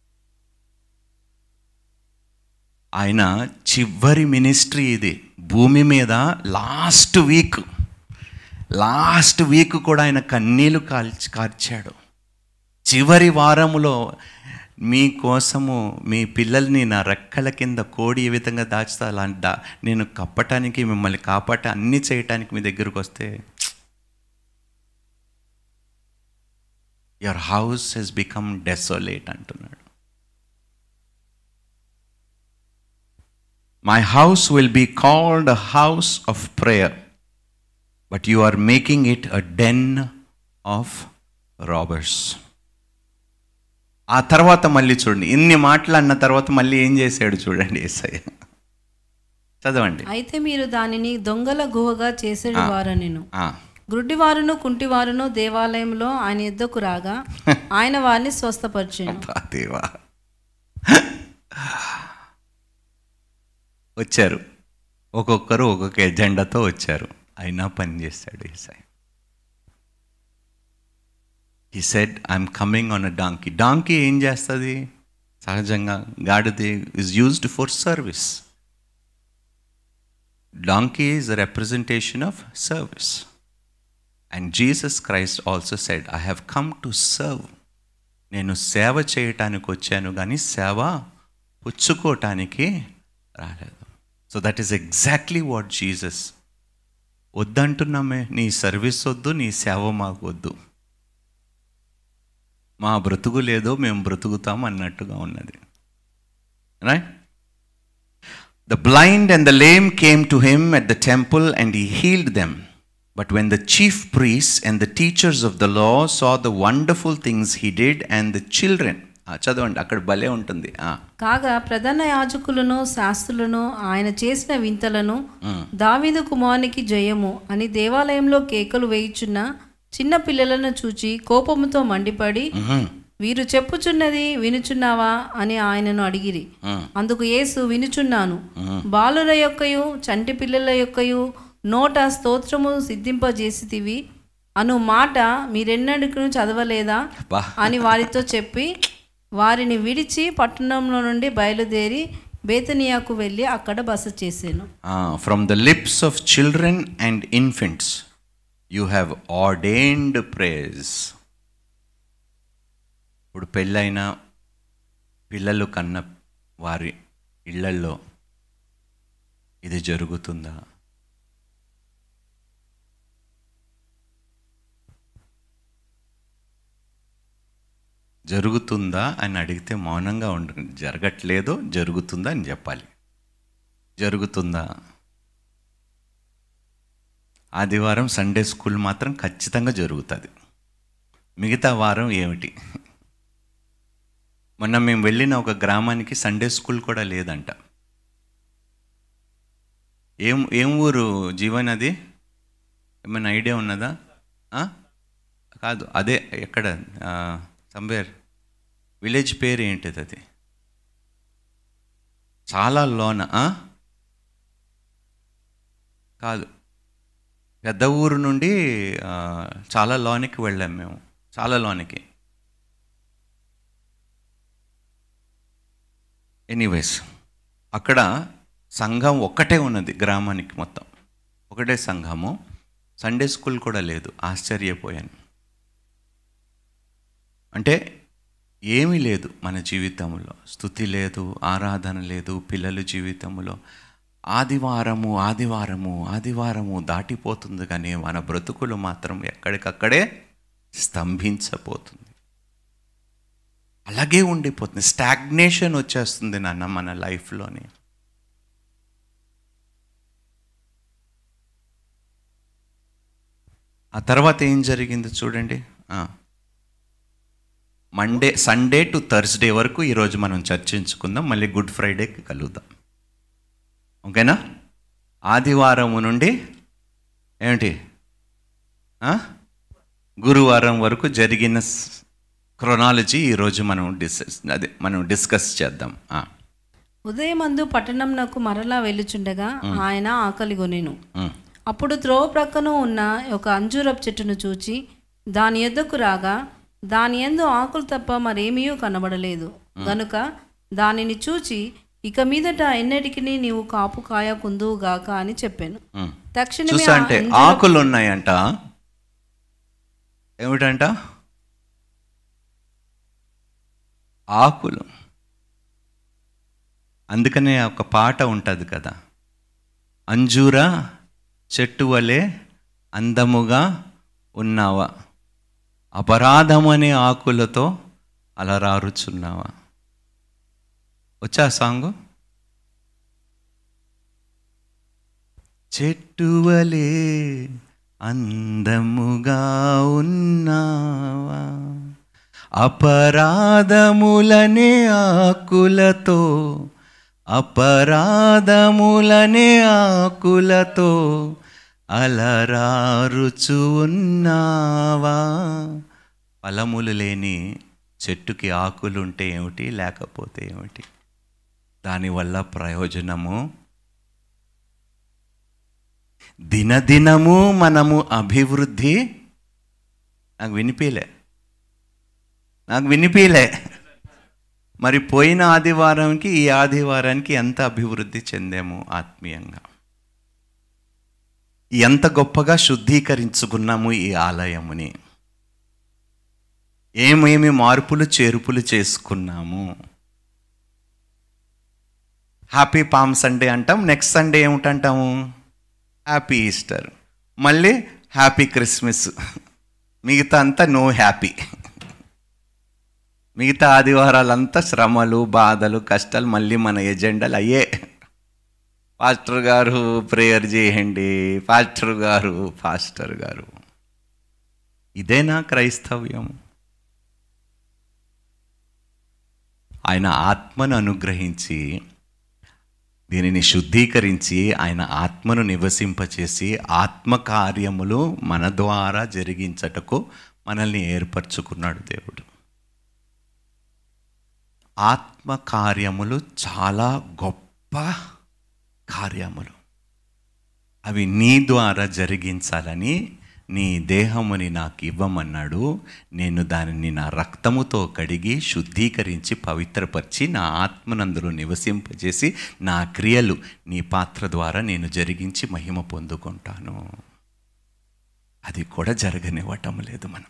ఆయన చివరి మినిస్ట్రీ ఇది భూమి మీద లాస్ట్ వీక్ లాస్ట్ వీక్ కూడా ఆయన కన్నీళ్లు కాల్చి కార్చాడు చివరి వారములో మీ కోసము మీ పిల్లల్ని నా రెక్కల కింద కోడి ఏ విధంగా దాచుతా అలా దా నేను కప్పటానికి మిమ్మల్ని కాపాట అన్నీ చేయటానికి మీ దగ్గరకు వస్తే your house has become desolate అంటున్నాడు my house will be called a house of prayer but you are making it a den of robbers ఆ తర్వాత మళ్ళీ చూడండి ఇన్ని మాటలు అన్న తర్వాత మళ్ళీ ఏం చేశాడు చూడండి ఏసయ్య చదవండి అయితే మీరు దానిని దొంగల గుహగా చేసేడు వారనెను ఆ, గుడ్డివారును కుంటివారును దేవాలయంలో ఆయన ఎద్దకు రాగా ఆయన వారిని స్వస్థపరిచాను అబ్బా దేవా వచ్చారు ఒక్కొక్కరు ఒక్కొక్క ఎజెండాతో వచ్చారు అయినా పని చేశాడు ఈసారి he said I'm coming on a donkey donkey ఏం చేస్తుంది సహజంగా గాడిది is used for service donkey is representation of service and Jesus Christ also said I have come to serve నేను సేవ చేయటానికి వచ్చాను కానీ సేవ పుచ్చుకోవటానికి రాలేదు so that is exactly what Jesus వద్దంటున్నామే నీ సర్వీస్ వద్దు నీ సేవ మాకు వద్దు మా బ్రతుకు లేదో మేము బ్రతుకుతాం అన్నట్టుగా ఉన్నది right The blind and the lame came to him at the temple and he healed them. But when the chief priests and the teachers of the law saw the wonderful things he did and the children, ఆ, చదవండి అక్కడ భలే ఉంటుంది ఆ, కాగా ప్రధాన యాజకులను శాస్త్రులను ఆయన చేసిన వింతలను దావీదు కుమారునికి జయము అని దేవాలయంలో కేకలు వేయుచున్న చిన్న పిల్లలను చూచి కోపముతో మండిపడి మ్మ్, వీరు చెప్పుచున్నది వినుచున్నావా అని ఆయనను అడిగిరి మ్మ్, అందుకు యేసు వినుచున్నాను బాలుల యొక్కయు చంటి పిల్లల యొక్కయు నోట స్తోత్రము సిద్ధింపజేసితివి అను మాట మీరెన్నడికి చదవలేదా బా అని వారితో చెప్పి వారిని విడిచి పట్టణంలో నుండి బయలుదేరి బేతనియాకు వెళ్ళి అక్కడ బస చేశాను from the lips of children and infants you have ordained praise ఇప్పుడు పెళ్ళైన పిల్లలు కన్న వారి ఇళ్లల్లో ఇది జరుగుతుందా జరుగుతుందా అని అడిగితే మౌనంగా ఉండండి జరగట్లేదో జరుగుతుందా అని చెప్పాలి జరుగుతుందా ఆదివారం సండే స్కూల్ మాత్రం ఖచ్చితంగా జరుగుతుంది మిగతా వారం ఏమిటి మొన్న మేము వెళ్ళిన ఒక గ్రామానికి సండే స్కూల్ కూడా లేదంట ఏం ఏం ఊరు జీవన్ అది ఏమైనా ఐడియా ఉన్నదా ఆ? కాదు అదే ఎక్కడ సంవేర్ విలేజ్ పేరు ఏంటిది అది చాలా లోన ఆ? కాదు పెద్ద ఊరు నుండి ఆ, చాలా లోనికి వెళ్ళాం మేము చాలా లోనికి ఎనీవేస్ అక్కడ సంఘం ఒక్కటే ఉన్నది గ్రామానికి మొత్తం ఒకటే సంఘము సండే స్కూల్ కూడా లేదు ఆశ్చర్యపోయాను అంటే ఏమీ లేదు మన జీవితంలో స్థుతి లేదు ఆరాధన లేదు పిల్లల జీవితంలో ఆదివారము ఆదివారము ఆదివారము దాటిపోతుంది కానీ మన బ్రతుకులు మాత్రం ఎక్కడికక్కడే స్తంభించపోతుంది అలాగే ఉండిపోతుంది స్టాగ్నేషన్ వచ్చేస్తుంది నాన్న మన లైఫ్లోని ఆ తర్వాత ఏం జరిగింది చూడండి ఆ. మండే సండే టు థర్స్డే వరకు ఈరోజు మనం చర్చించుకుందాం మళ్ళీ గుడ్ ఫ్రైడేకి కలుద్దాం ఓకేనా ఆదివారం నుండి ఏమిటి ఆ? గురువారం వరకు జరిగిన క్రొనాలజీ ఈరోజు మనం డిస్ అదే మనం డిస్కస్ చేద్దాం ఆ. ఉదయమందు పట్టణంనకు మరలా వెళ్ళుచుండగా ఆయన ఆకలి కొనెను ఉమ్. అప్పుడు త్రోవ ప్రక్కన ఉన్న ఒక అంజూరపు చెట్టును చూచి దాని ఎద్దకు రాగా దాని ఎందు ఆకులు తప్ప మరేమీ కనబడలేదు గనుక దానిని చూచి ఇక మీదట ఎన్నటికి నీవు కాపు కాయ కుందువుగాక అని చెప్పాను ఉమ్. తక్షణమే చూసా ఆ అంటే అంజూరపు- ఆకులు ఉన్నాయంట ఏమిటంట ఆకులు అందుకనే ఒక పాట ఉంటుంది కదా అంజూర చెట్టు వలె అందముగా ఉన్నావా అపరాధమనే ఆకులతో అలరారుచున్నావా వచ్చా సాంగు చెట్టువలే అందముగా ఉన్నావా అపరాధములనే ఆకులతో అపరాధములనే ఆకులతో అలరారుచు ఉన్నావా ఫలములు లేని చెట్టుకి ఆకులుంటే ఏమిటి లేకపోతే ఏమిటి దానివల్ల ప్రయోజనము దినదినము మనము అభివృద్ధి నాకు వినిపించలే నాకు వినిపించలే మరి పోయిన ఆదివారంకి ఈ ఆదివారానికి ఎంత అభివృద్ధి చెందాము ఆత్మీయంగా ఎంత గొప్పగా శుద్ధీకరించుకున్నాము ఈ ఆలయముని ఏమేమి మార్పులు చేర్పులు చేసుకున్నాము హ్యాపీ పామ్ సండే అంటాం నెక్స్ట్ సండే ఏమిటంటాము హ్యాపీ ఈస్టర్ మళ్ళీ హ్యాపీ క్రిస్మస్ మిగతా అంతా నో హ్యాపీ మిగతా ఆదివారాలంతా శ్రమలు బాధలు కష్టాలు మళ్ళీ మన ఎజెండాలు అయ్యే పాస్టర్ గారు ప్రేయర్ చేయండి పాస్టర్ గారు పాస్టర్ గారు ఇదేనా క్రైస్తవ్యం ఆయన ఆత్మను అనుగ్రహించి దీనిని శుద్ధీకరించి ఆయన ఆత్మను నివసింపచేసి ఆత్మ కార్యములు మన ద్వారా జరిగించటకు మనల్ని ఏర్పరచుకున్నాడు దేవుడు ఆత్మ కార్యములు చాలా గొప్ప కార్యములు అవి నీ ద్వారా జరిగించాలని నీ దేహముని నాకు ఇవ్వమన్నాడు నేను దానిని నా రక్తముతో కడిగి శుద్ధీకరించి పవిత్రపరిచి నా ఆత్మనందులో నివసింపజేసి నా క్రియలు నీ పాత్ర ద్వారా నేను జరిగించి మహిమ పొందుకుంటాను అది కూడా జరగనివ్వటం లేదు మనం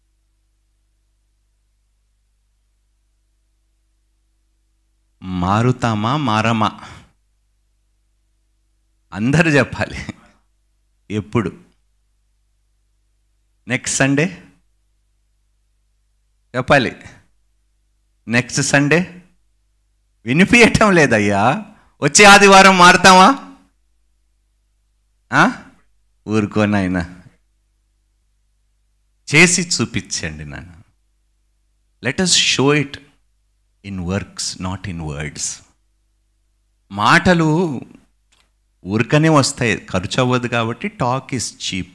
మారుతామా మారమా అందరు చెప్పాలి ఎప్పుడు నెక్స్ట్ సండే చెప్పాలి నెక్స్ట్ సండే వినిపించటం లేదయ్యా వచ్చే ఆదివారం మారుతామా ఆ? ఊరుకోనాయన చేసి చూపించండి నాన్న let us show it in works not in words మాటలు ఊరికనే వస్తాయి ఖర్చు అవ్వదు కాబట్టి talk is cheap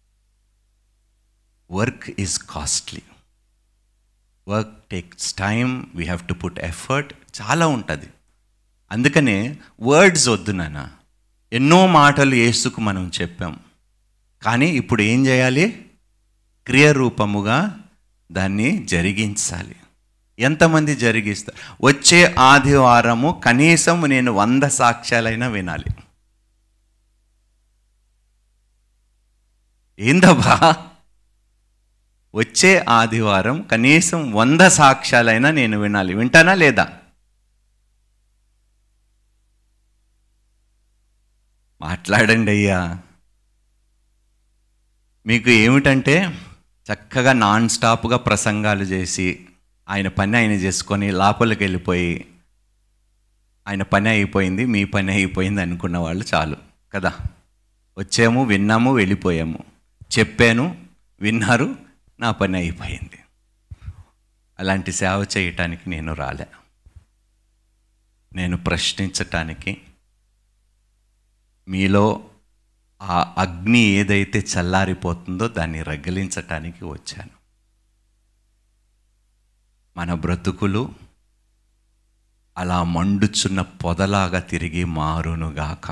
work is costly work takes time we have to put effort చాలా ఉంటుంది అందుకనే వర్డ్స్ వద్దు నాన్న ఎన్నో మాటలు ఏసుకు మనం చెప్పాం కానీ ఇప్పుడు ఏం చేయాలి క్రియారూపముగా దాన్ని జరిగించాలి ఎంతమంది జరిగిస్తారు వచ్చే ఆదివారము కనీసం నేను వంద సాక్ష్యాలైనా వినాలి ఏందబ్బా వచ్చే ఆదివారం కనీసం వంద సాక్ష్యాలైనా నేను వినాలి వింటానా లేదా మాట్లాడండి అయ్యా మీకు ఏమిటంటే చక్కగా నాన్ స్టాప్గా ప్రసంగాలు చేసి ఆయన పని ఆయన చేసుకొని లోపలికి వెళ్ళిపోయి ఆయన పని అయిపోయింది మీ పని అయిపోయింది అనుకున్న వాళ్ళు చాలు కదా వచ్చాము విన్నాము వెళ్ళిపోయాము చెప్పాను విన్నారు నా పని అయిపోయింది అలాంటి సేవ చేయటానికి నేను రాలే నేను ప్రశ్నించటానికి మీలో ఆ అగ్ని ఏదైతే చల్లారిపోతుందో దాన్ని రగిలించటానికి వచ్చాను మన బ్రతుకులు అలా మండుచున్న పొదలాగా తిరిగి మారునుగాక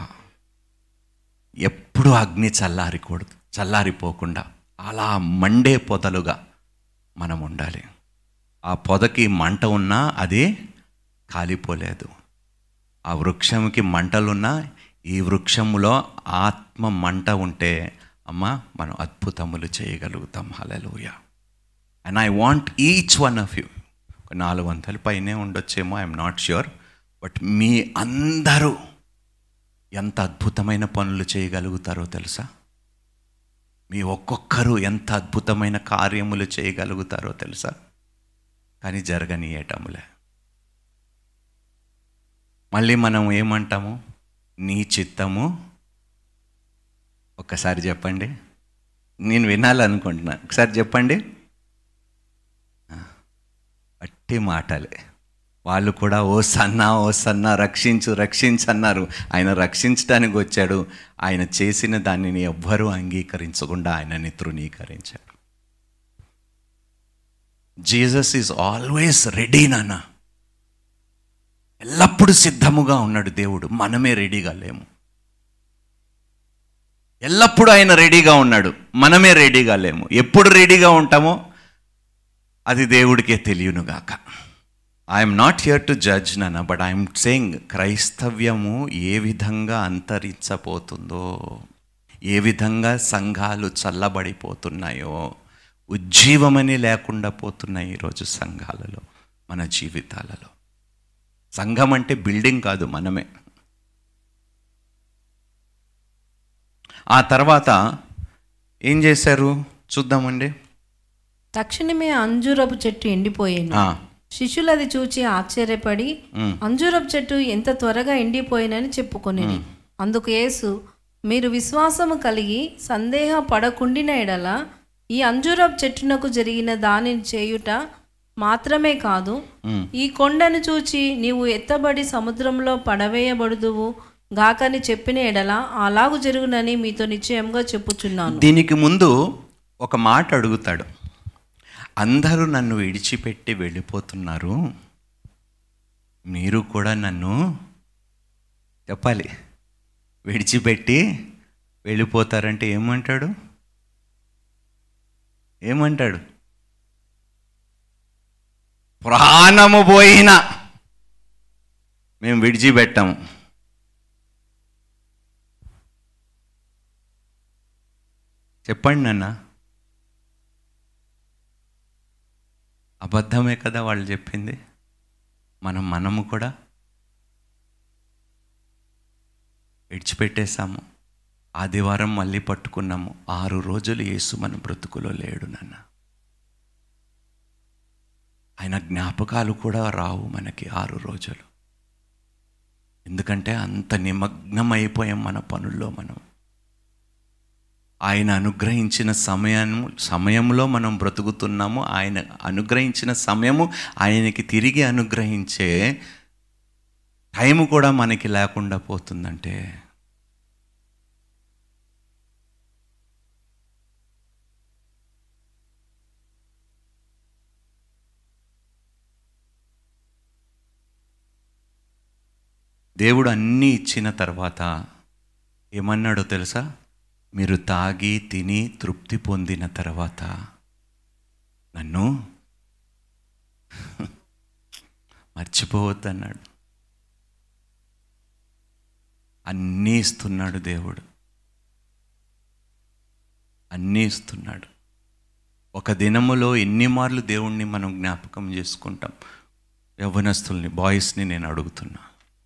ఎప్పుడు అగ్ని చల్లారికూడదు చల్లారిపోకుండా అలా మండే పొదలుగా మనం ఉండాలి ఆ పొదకి మంట ఉన్నా అది కాలిపోలేదు ఆ వృక్షంకి మంటలున్నా ఈ వృక్షములో ఆత్మ మంట ఉంటే అమ్మ మనం అద్భుతములు చేయగలుగుతాం హలలుయ and I want each one of you ఒక నాలుగు వందల పైనే ఉండొచ్చేమో ఐఎమ్ నాట్ ష్యూర్ బట్ మీ అందరూ ఎంత అద్భుతమైన పనులు చేయగలుగుతారో తెలుసా మీ ఒక్కొక్కరు ఎంత అద్భుతమైన కార్యములు చేయగలుగుతారో తెలుసా కానీ జరగనీయటములే మళ్ళీ మనం ఏమంటాము నీ చిత్తము ఒక్కసారి చెప్పండి నేను వినాలనుకుంటున్నా ఒకసారి చెప్పండి అట్టి మాటలే వాళ్ళు కూడా ఓ సన్నా ఓ సన్నా రక్షించు రక్షించు అన్నారు ఆయన రక్షించడానికి వచ్చాడు ఆయన చేసిన దానిని ఎవ్వరూ అంగీకరించకుండా ఆయనని తృణీకరించాడు జీసస్ ఈజ్ ఆల్వేస్ రెడీ నాన్న ఎల్లప్పుడూ సిద్ధముగా ఉన్నాడు దేవుడు మనమే రెడీగా లేము ఎల్లప్పుడూ ఆయన రెడీగా ఉన్నాడు మనమే రెడీగా లేము ఎప్పుడు రెడీగా ఉంటామో అది దేవుడికే తెలియనుగాక I'm not here to judge నాన్న బట్ ఐఎమ్ సేయింగ్ క్రైస్తవ్యము ఏ విధంగా అంతరించబోతుందో ఏ విధంగా సంఘాలు చల్లబడిపోతున్నాయో ఉజ్జీవమని లేకుండా పోతున్నాయి ఈరోజు సంఘాలలో మన జీవితాలలో సంఘం అంటే బిల్డింగ్ కాదు మనమే ఆ తర్వాత ఏం చేశారు చూద్దామండి తక్షణమే అంజూరపు చెట్టు ఎండిపోయాను ఆ, శిష్యులు అది చూచి ఆశ్చర్యపడి ఉమ్, అంజూరపు చెట్టు ఎంత త్వరగా ఎండిపోయినని చెప్పుకొని అందుకు యేసు మీరు విశ్వాసము కలిగి సందేహ పడకుండిన ఎడల ఈ అంజూరపు చెట్టునకు జరిగిన దానిని చేయుట మాత్రమే కాదు ఉమ్. ఈ కొండను చూచి నీవు ఎత్తబడి సముద్రంలో పడవేయబడుదువు గాకని చెప్పిన ఎడల అలాగు జరుగునని మీతో నిశ్చయంగా చెప్పుచున్నాను దీనికి ముందు ఒక మాట అడుగుతాడు అందరూ నన్ను విడిచిపెట్టి వెళ్ళిపోతున్నారు మీరు కూడా నన్ను చెప్పాలి విడిచిపెట్టి వెళ్ళిపోతారంటే ఏమంటాడు ఏమంటాడు ప్రాణము పోయినా మేము విడిచిపెట్టాము చెప్పండి నాన్న అబద్ధమే కదా వాళ్ళు చెప్పింది మనం మనము కూడా విడిచిపెట్టేశాము ఆదివారం మళ్ళీ పట్టుకున్నాము ఆరు రోజులు యేసు మన బ్రతుకులో లేడు నాన్న ఆయన జ్ఞాపకాలు కూడా రావు మనకి ఆరు రోజులు ఎందుకంటే అంత నిమగ్నమైపోయాం మన పనుల్లో మనం ఆయన అనుగ్రహించిన సమయం సమయంలో మనం బ్రతుకుతున్నాము ఆయన అనుగ్రహించిన సమయము ఆయనకి తిరిగి అనుగ్రహించే టైం కూడా మనకి లేకుండా పోతుందంటే దేవుడు అన్నీ ఇచ్చిన తర్వాత ఏమన్నాడో తెలుసా మీరు తాగి తిని తృప్తి పొందిన తర్వాత నన్ను మర్చిపోవద్దన్నాడు అన్నీ ఇస్తున్నాడు దేవుడు అన్నీ ఇస్తున్నాడు ఒక దినములో ఎన్ని మార్లు దేవుణ్ణి మనం జ్ఞాపకం చేసుకుంటాం యవ్వనస్తుల్ని బాయ్స్ని నేను అడుగుతున్నా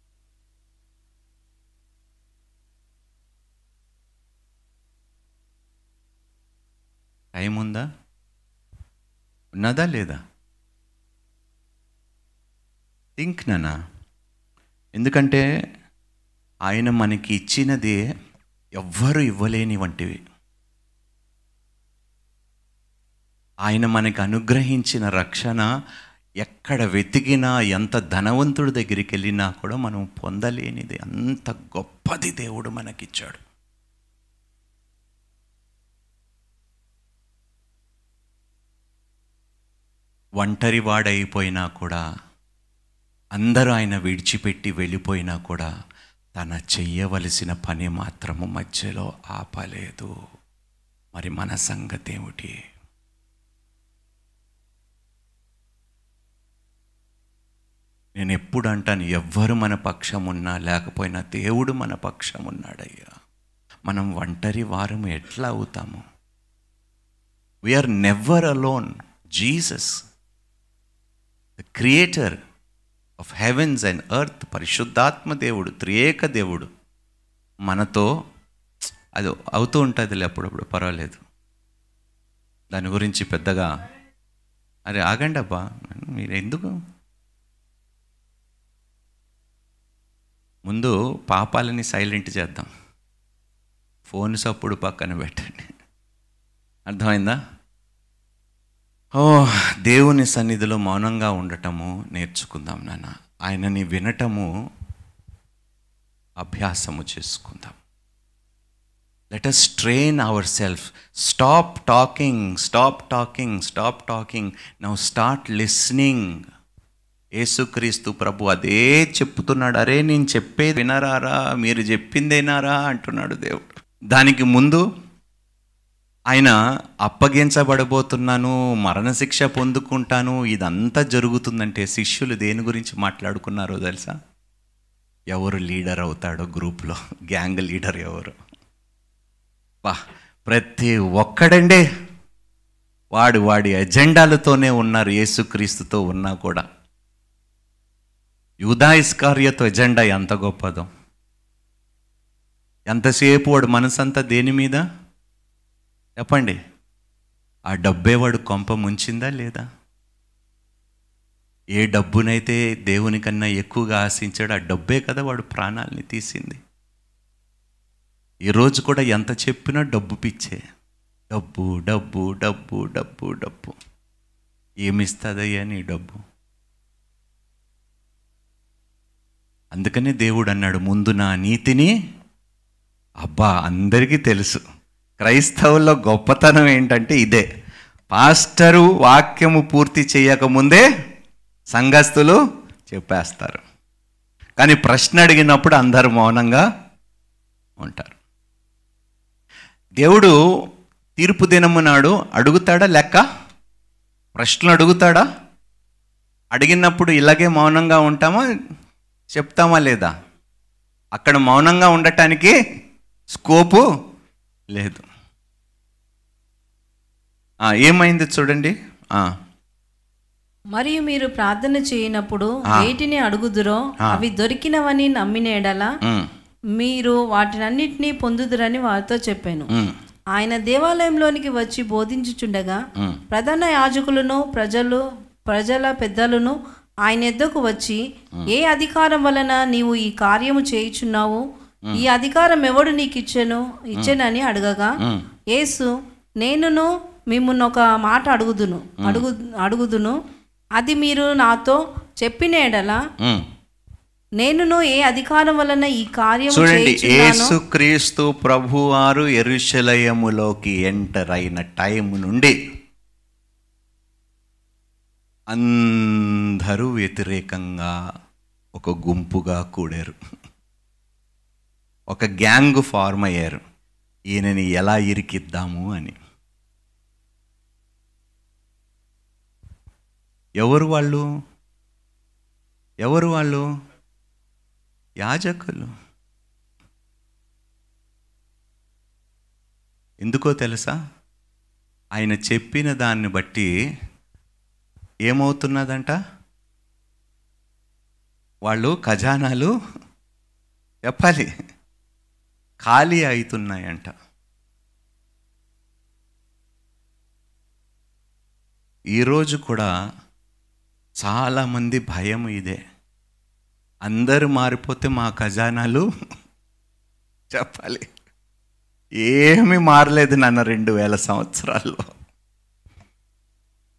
టైం ఉందా ఉన్నదా లేదా థింక్ నానా ఎందుకంటే ఆయన మనకి ఇచ్చినది ఎవ్వరు ఇవ్వలేని వంటివి ఆయన మనకి అనుగ్రహించిన రక్షణ ఎక్కడ వెతికినా ఎంత ధనవంతుడి దగ్గరికి వెళ్ళినా కూడా మనం పొందలేనిది అంత గొప్పది దేవుడు మనకిచ్చాడు ఒంటరి వాడైపోయినా కూడా అందరూ ఆయన విడిచిపెట్టి వెళ్ళిపోయినా కూడా తన చెయ్యవలసిన పని మాత్రము మధ్యలో ఆపలేదు మరి మన సంగతి ఏమిటి నేను ఎప్పుడు అంటాను ఎవ్వరు మన పక్షం ఉన్నా లేకపోయినా దేవుడు మన పక్షం ఉన్నాడయ్యా మనం ఒంటరి వారము ఎట్లా అవుతాము we are never alone Jesus the creator of heavens and earth పరిశుద్ధాత్మ దేవుడు త్రియేక దేవుడు మనతో అది అవుతూ ఉంటుందిలే అప్పుడప్పుడు పర్వాలేదు దాని గురించి పెద్దగా అరే ఆగండి అబ్బా మీరు ఎందుకు ముందు పాపాలని సైలెంట్ చేద్దాం ఫోన్ సప్పుడు పక్కన పెట్టండి అర్థమైందా ఓ దేవుని సన్నిధిలో మౌనంగా ఉండటము నేర్చుకుందాం నాన్న ఆయనని వినటము అభ్యాసము చేసుకుందాం let us train our self stop talking stop talking stop talking now start listening యేసుక్రీస్తు ప్రభు అదే చెప్తున్నాడు అరే నేను చెప్పేది వినరారా మీరు చెప్పిందేనారా అంటున్నాడు దేవుడు దానికి ముందు ఆయన అప్పగించబడబోతున్నాను మరణశిక్ష పొందుకుంటాను ఇదంతా జరుగుతుందంటే శిష్యులు దేని గురించి మాట్లాడుకున్నారో తెలుసా ఎవరు లీడర్ అవుతాడో గ్రూప్లో గ్యాంగ్ లీడర్ ఎవరు బా ప్రతి ఒక్కడండే వాడు వాడి ఎజెండాలతోనే ఉన్నారు యేసుక్రీస్తుతో ఉన్నా కూడా యూదా ఇస్కార్యతో ఎజెండా ఎంత గొప్పదో ఎంతసేపు వాడు మనసంతా దేని మీద చెప్పండి ఆ డబ్బే వాడు కొంప ముంచిందా లేదా ఏ డబ్బునైతే దేవుని కన్నా ఎక్కువగా ఆశించాడు ఆ డబ్బే కదా వాడు ప్రాణాలని తీసింది ఈరోజు కూడా ఎంత చెప్పినా డబ్బు పిచ్చే డబ్బు డబ్బు డబ్బు డబ్బు డబ్బు ఏమిస్తుందయ్యా నీ డబ్బు అందుకనే దేవుడు అన్నాడు ముందు నా నీతిని అబ్బా అందరికీ తెలుసు క్రైస్తవుల్లో గొప్పతనం ఏంటంటే ఇదే పాస్టరు వాక్యము పూర్తి చేయకముందే సంఘస్థులు చెప్పేస్తారు కానీ ప్రశ్న అడిగినప్పుడు అందరూ మౌనంగా ఉంటారు దేవుడు తీర్పు దినము నాడు అడుగుతాడా లెక్క ప్రశ్నలు అడుగుతాడా అడిగినప్పుడు ఇలాగే మౌనంగా ఉంటామా చెప్తామా లేదా అక్కడ మౌనంగా ఉండటానికి స్కోపు లేదు ఆ, ఏమైంది చూడండి ఆ, మరియు మీరు ప్రార్థన చేయనప్పుడు ఆ. వేటిని అడుగుదురో ఆ. అవి దొరికినవని నమ్మిన ఎడల ఉమ్, మీరు వాటినన్నిటినీ పొందుదురని వారితో చెప్పాను ఉమ్, ఆయన దేవాలయంలోనికి వచ్చి బోధించుచుండగా ఉమ్. ప్రధాన యాజకులను ప్రజలు ప్రజల పెద్దలను ఆయన ఎద్దకు వచ్చి ఏ అధికారం వలన నీవు ఈ కార్యము చేయుచున్నావు ఈ అధికారం ఎవడు నీకు ఇచ్చెను ఇచ్చెనని అడగగా ఉమ్. యేసు నేనును మిమ్మల్ని ఒక మాట అడుగుదును అడుగు అడుగుదును అది మీరు నాతో చెప్పిన ఎడల ఉమ్. నేనును ఏ అధికారం వలన ఈ కార్యము చూడండి చేయుచున్నానో యేసుక్రీస్తు ప్రభువారు ఎరుషలేములోకి ఎంటర్ అయిన టైం నుండి అందరూ వ్యతిరేకంగా ఒక గుంపుగా కూడారు ఒక గ్యాంగ్ ఫార్మ్ అయ్యారు ఈయనని ఎలా ఇరికిద్దాము అని ఎవరు వాళ్ళు ఎవరు వాళ్ళు యాజకులు ఎందుకో తెలుసా ఆయన చెప్పిన దాన్ని బట్టి ఏమవుతున్నదంట వాళ్ళు ఖజానాలు చెప్పాలి ఖాళీ అవుతున్నాయంట ఈరోజు కూడా చాలామంది భయం ఇదే అందరూ మారిపోతే మా ఖజానాలు చెప్పాలి ఏమీ మారలేదు నాన్న రెండు వేల సంవత్సరాల్లో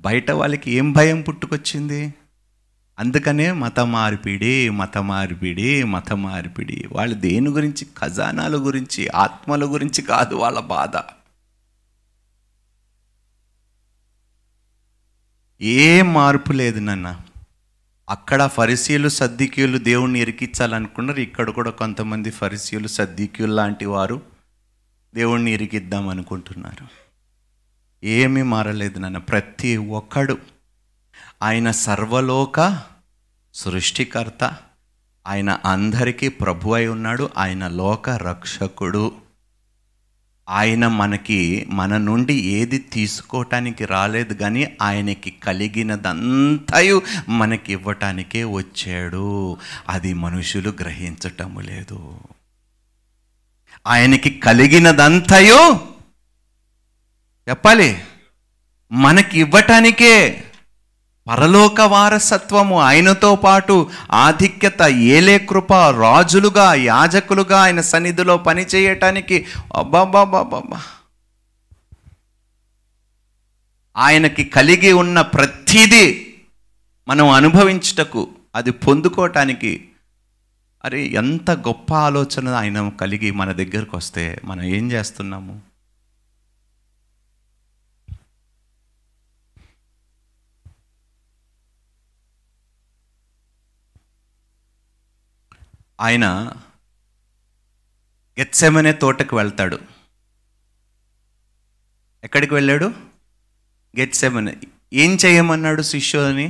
బయట వాళ్ళకి ఏం భయం పుట్టుకొచ్చింది అందుకనే మత మార్పిడి మత మార్పిడి మత మార్పిడి వాళ్ళు దేని గురించి ఖజానాల గురించి ఆత్మల గురించి కాదు వాళ్ళ బాధ ఏ మార్పు లేదు నాన్న అక్కడ ఫరిసీలు సద్దికీయులు దేవుణ్ణి ఇరికించాలనుకున్నారు ఇక్కడ కూడా కొంతమంది ఫరిసీలు సద్దికీయులు లాంటి వారు దేవుణ్ణి ఇరికిద్దాం అనుకుంటున్నారు ఏమీ మారలేదు నాన్న ప్రతి ఒక్కడు ఆయన సర్వలోక సృష్టికర్త ఆయన అందరికీ ప్రభు అయి ఉన్నాడు ఆయన లోక రక్షకుడు ఆయన మనకి మన నుండి ఏది తీసుకోవటానికి రాలేదు కానీ ఆయనకి కలిగినదంతయు మనకి ఇవ్వటానికే వచ్చాడు అది మనుషులు గ్రహించటము లేదు ఆయనకి కలిగినదంతయు చెప్పాలి మనకి ఇవ్వటానికే పరలోక వారసత్వము ఆయనతో పాటు ఆధిక్యత ఏలే కృప రాజులుగా యాజకులుగా ఆయన సన్నిధిలో పనిచేయటానికి అబ్బాబాబాబా ఆయనకి కలిగి ఉన్న ప్రతిదీ మనం అనుభవించుటకు అది పొందుకోవటానికి అరే ఎంత గొప్ప ఆలోచన ఆయన కలిగి మన దగ్గరకు వస్తే మనం ఏం చేస్తున్నాము ఆయన గెత్సెమనే తోటకు వెళ్తాడు ఎక్కడికి వెళ్ళాడు గెత్సెమనే ఏం చేయమన్నాడు శిష్యుని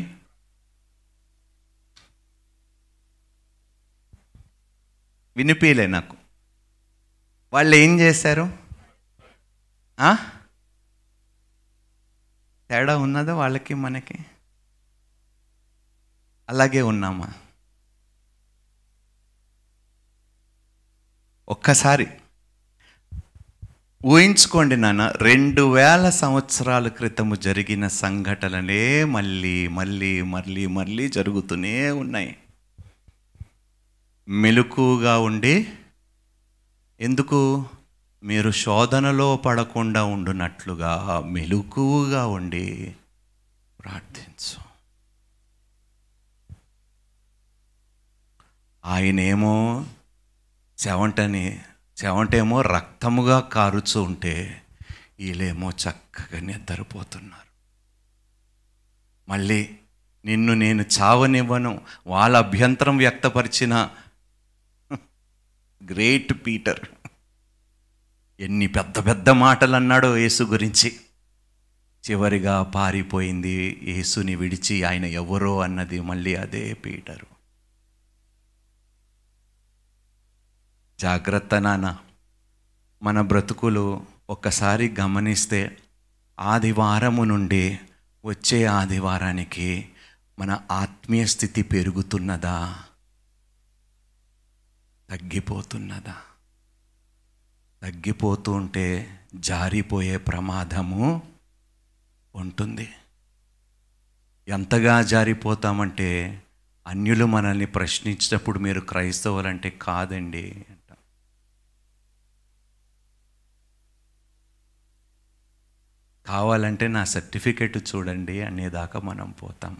వినిపించలే నాకు వాళ్ళు ఏం చేశారు ఆ? తేడా ఉన్నదా వాళ్ళకి మనకి అలాగే ఉన్నామా ఒక్కసారి ఊహించుకోండి నాన్న రెండు వేల సంవత్సరాల క్రితము జరిగిన సంఘటనలే మళ్ళీ మళ్ళీ మళ్ళీ మళ్ళీ జరుగుతూనే ఉన్నాయి మెలకుగా ఉండి ఎందుకు మీరు శోధనలో పడకుండా ఉండునట్లుగా మెలకుగా ఉండి ప్రార్థించు ఆయనేమో చెవంటని చెవంటేమో రక్తముగా కారుచూ ఉంటే వీళ్ళేమో చక్కగా నిద్రపోతున్నారు మళ్ళీ నిన్ను నేను చావనివ్వను వాళ్ళ అభ్యంతరం వ్యక్తపరిచిన గ్రేట్ పీటర్ ఎన్ని పెద్ద పెద్ద మాటలు అన్నాడో యేసు గురించి చివరిగా పారిపోయింది యేసుని విడిచి ఆయన ఎవరో అన్నది మళ్ళీ అదే పీటరు జాగ్రత్త నాన్న మన బ్రతుకులు ఒక్కసారి గమనిస్తే ఆదివారము నుండి వచ్చే ఆదివారానికి మన ఆత్మీయ స్థితి పెరుగుతున్నదా తగ్గిపోతున్నదా తగ్గిపోతూ ఉంటే జారిపోయే ప్రమాదము ఉంటుంది ఎంతగా జారిపోతామంటే అన్యులు మనల్ని ప్రశ్నించినప్పుడు మీరు క్రైస్తవులంటే కాదండి అంట కావాలంటే నా సర్టిఫికెట్ చూడండి అనేదాకా మనం పోతాము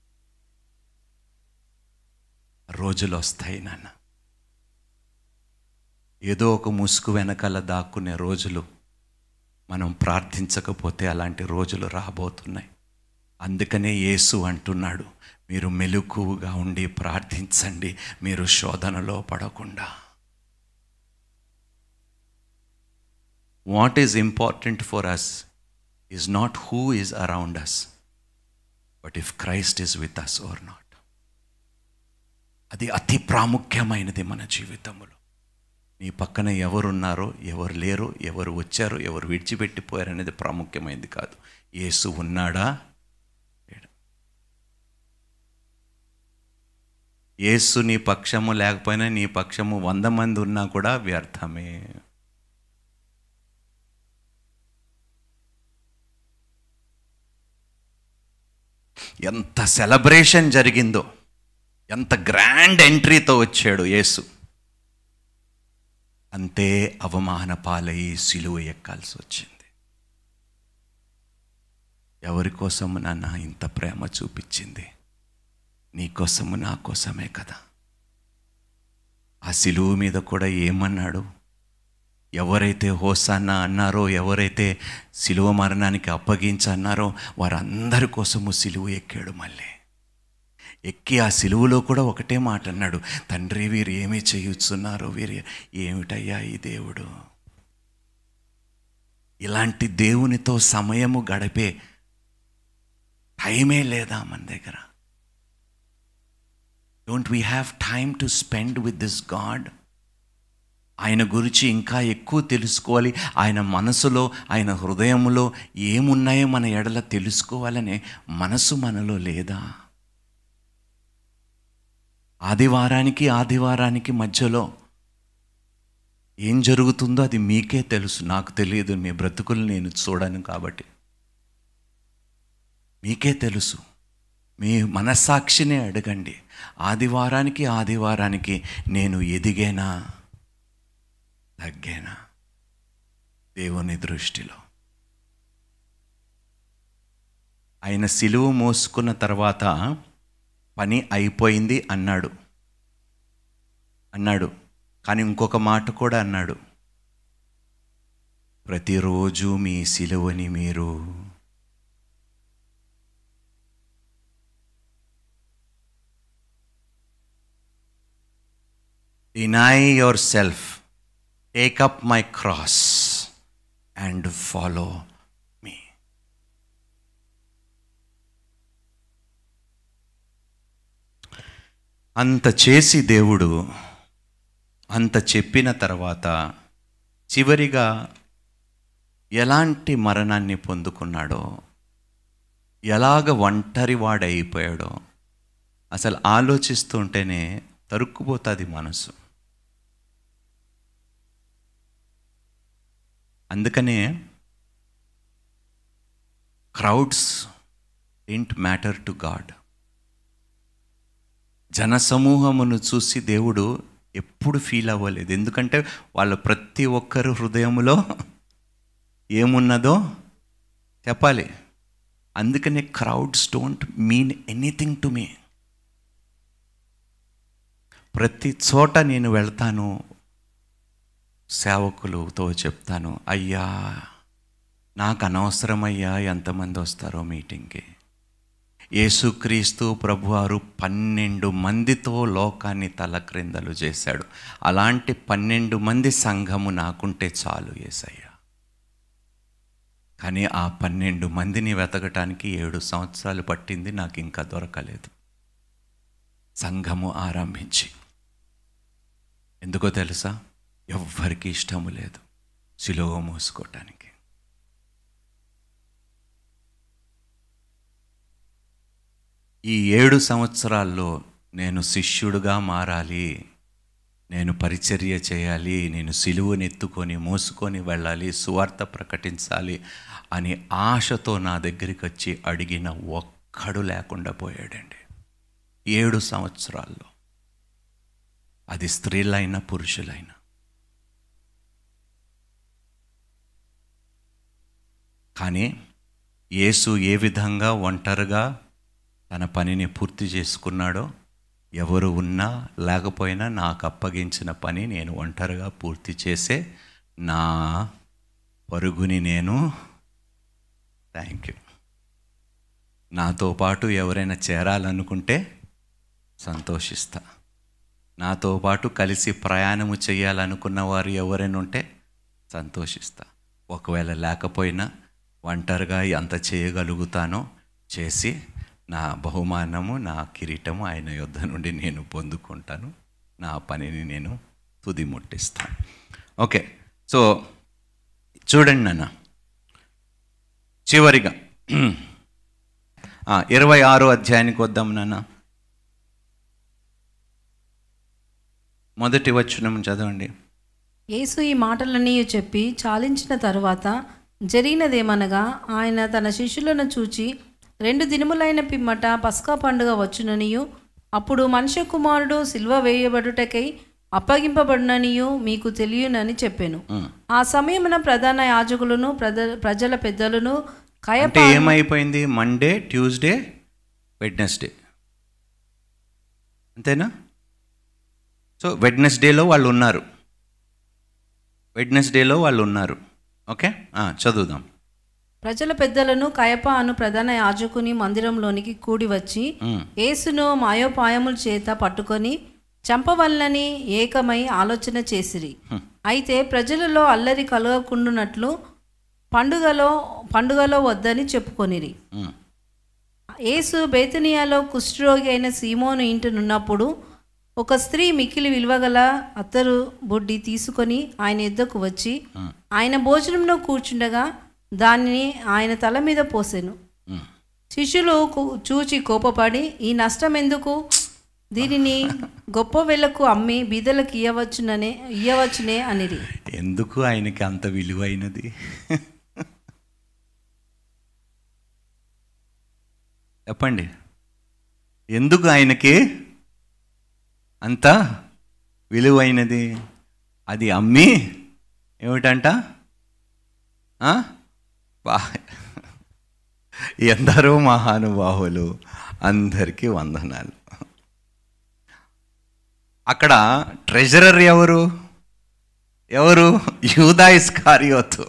రోజులు వస్తాయి నాన్న ఏదో ఒక ముసుగు వెనకాల దాక్కునే రోజులు మనం ప్రార్థించకపోతే అలాంటి రోజులు రాబోతున్నాయి అందుకనే యేసు అంటున్నాడు మీరు మెలకుగా ఉండి ప్రార్థించండి మీరు శోధనలో పడకుండా what is important for us is not who is around us but if Christ is with us or not అది అతి ప్రాముఖ్యమైనది మన జీవితంలో నీ పక్కన ఎవరున్నారో ఎవరు లేరో ఎవరు వచ్చారో ఎవరు విడిచిపెట్టిపోయారు అనేది ప్రాముఖ్యమైనది కాదు యేసు ఉన్నాడా లేడా? యేసు నీ పక్షము లేకపోయినా నీ పక్షము వంద మంది ఉన్నా కూడా వ్యర్థమే ఎంత సెలబ్రేషన్ జరిగిందో ఎంత గ్రాండ్ ఎంట్రీతో వచ్చాడు యేసు అంతే అవమాన పాలై సిలువ ఎక్కాల్సి వచ్చింది ఎవరి కోసము నాన్న ఇంత ప్రేమ చూపించింది నీ కోసము నా కోసమే కదా ఆ సిలువు మీద కూడా ఏమన్నాడు ఎవరైతే హోసాన్న అన్నారో ఎవరైతే సిలువ మరణానికి అప్పగించన్నారో వారందరి కోసము సిలువ ఎక్కాడు మళ్ళీ ఎక్కి ఆ సిలువలో కూడా ఒకటే మాట అన్నాడు తండ్రి వీరు ఏమి చేయుచున్నారో వీరు ఏమిటయ్యా ఈ దేవుడు ఇలాంటి దేవునితో సమయము గడిపే టైమే లేదా మన దగ్గర don't we have time to spend with this God ఆయన గురించి ఇంకా ఎక్కువ తెలుసుకోవాలి ఆయన మనసులో ఆయన హృదయంలో ఏమున్నాయో మన ఎడల తెలుసుకోవాలనే మనసు మనలో లేదా ఆదివారానికి ఆదివారానికి మధ్యలో ఏం జరుగుతుందో అది మీకే తెలుసు నాకు తెలియదు మీ బ్రతుకులు నేను చూడను కాబట్టి మీకే తెలుసు మీ మనస్సాక్షినే అడగండి ఆదివారానికి ఆదివారానికి నేను ఎదిగేనా తగ్గేనా దేవుని దృష్టిలో ఆయన సిలువ మోసుకున్న తర్వాత పని అయిపోయింది అన్నాడు అన్నాడు కానీ ఇంకొక మాట కూడా అన్నాడు ప్రతిరోజు మీ సిలువని మీరు deny your self take up my cross and follow మీ అంత చేసి దేవుడు అంత చెప్పిన తర్వాత చివరిగా ఎలాంటి మరణాన్ని పొందుకున్నాడో ఎలాగ ఒంటరి వాడైపోయాడో అసలు ఆలోచిస్తుంటేనే తరుక్కుపోతుంది మనసు అందుకనే crowds don't matter to God జనసమూహమును చూసి దేవుడు ఎప్పుడు ఫీల్ అవ్వలేదు ఎందుకంటే వాళ్ళ ప్రతి ఒక్కరు హృదయములో ఏమున్నదో చెప్పాలి అందుకనే crowds don't mean anything to me ప్రతి చోట నేను వెళ్తాను సేవకులతో చెప్తాను అయ్యా నాకు అనవసరమయ్యా ఎంతమంది వస్తారో మీటింగ్కి యేసుక్రీస్తు ప్రభువారు పన్నెండు మందితో లోకాన్ని తలక్రిందలు చేశాడు అలాంటి పన్నెండు మంది సంఘము నాకుంటే చాలు ఏసయ్య కానీ ఆ పన్నెండు మందిని వెతకటానికి ఏడు సంవత్సరాలు పట్టింది నాకు ఇంకా దొరకలేదు సంఘము ఆరంభించి ఎందుకో తెలుసా ఎవ్వరికి ఇష్టము లేదు సిలువ మోసుకోవటానికి ఈ ఏడు సంవత్సరాల్లో నేను శిష్యుడుగా మారాలి నేను పరిచర్య చేయాలి నేను సిలువనెత్తుకొని మోసుకొని వెళ్ళాలి సువార్త ప్రకటించాలి అని ఆశతో నా దగ్గరికి వచ్చి అడిగిన ఒక్కడు లేకుండా పోయాడండి ఏడు సంవత్సరాల్లో అది స్త్రీలైనా పురుషులైనా కానీ యేసు ఏ విధంగా ఒంటరిగా తన పనిని పూర్తి చేసుకున్నాడో ఎవరు ఉన్నా లేకపోయినా నాకు అప్పగించిన పని నేను ఒంటరిగా పూర్తి చేసే నా పరుగుని నేను థ్యాంక్ యూ నాతో పాటు ఎవరైనా చేరాలనుకుంటే సంతోషిస్తా నాతో పాటు కలిసి ప్రయాణము చేయాలనుకున్న వారు ఎవరైనా ఉంటే సంతోషిస్తా ఒకవేళ లేకపోయినా ఒంటరిగా ఎంత చేయగలుగుతానో చేసి నా బహుమానము నా కిరీటము ఆయన యొద్ద నుండి నేను పొందుకుంటాను నా పనిని నేను తుది ముట్టిస్తాను ఓకే సో చూడండి నాన్న చివరిగా ఆ, ఇరవై ఆరో అధ్యాయానికి వద్దాం నాన్న మొదటి వచనం చదవండి యేసు ఈ మాటలన్నీ చెప్పి చాలించిన తరువాత జరిగినదేమనగా ఆయన తన శిష్యులను చూచి రెండు దినములైన పిమ్మట పస్కా పండుగ వచ్చుననియు అప్పుడు మనుష్య కుమారుడు సిల్వ వేయబడుటకై అప్పగింపబడుననియు మీకు తెలియనని చెప్పాను ఉమ్, ఆ సమయమున ప్రధాన యాజకులను ప్రజ ప్రజల పెద్దలను కయప అంటే ఏమైపోయింది మండే ట్యూస్డే వెడ్నెస్డే అంతేనా సో వెడ్నెస్డేలో వాళ్ళు ఉన్నారు వెడ్నెస్డేలో వాళ్ళు ఉన్నారు ఓకే ఆ, చదువుదాం ప్రజల పెద్దలను కయప అను ప్రధాన యాజకుని మందిరంలోనికి కూడి వచ్చి ఉమ్, యేసును మాయోపాయముల చేత పట్టుకొని చంపవల్లని ఏకమై ఆలోచన చేసిరి అయితే ప్రజలలో అల్లరి కలగకుండునట్లు పండుగలో పండుగలో వద్దని చెప్పుకొనిరి ఉమ్, యేసు బేతనియాలో కుష్ఠరోగి అయిన సీమోను ఇంటినున్నప్పుడు ఒక స్త్రీ మిక్కిలి విలువగల అత్తరు బొడ్డి తీసుకొని ఆయన ఎద్దకు వచ్చి ఆయన భోజనంలో కూర్చుండగా దానిని ఆయన తల మీద పోసెను ఉమ్. శిష్యులు కు- చూచి కోపపడి ఈ నష్టం ఎందుకు దీనిని గొప్ప వెలకు అమ్మి బీదలకు ఇయ్యవచ్చుననే ఇయ్యవచ్చునే అనిరి ఎందుకు ఆయనకి అంత విలువైనది చెప్పండి ఎందుకు ఆయనకి అంత విలువైనది అది అమ్మి ఏమిటంట ఆ? బా ఎందరో మహానుభావులు అందరికీ వందనాలు అక్కడ ట్రెజరర్ ఎవరు ఎవరు యూదా ఇస్కారియోతు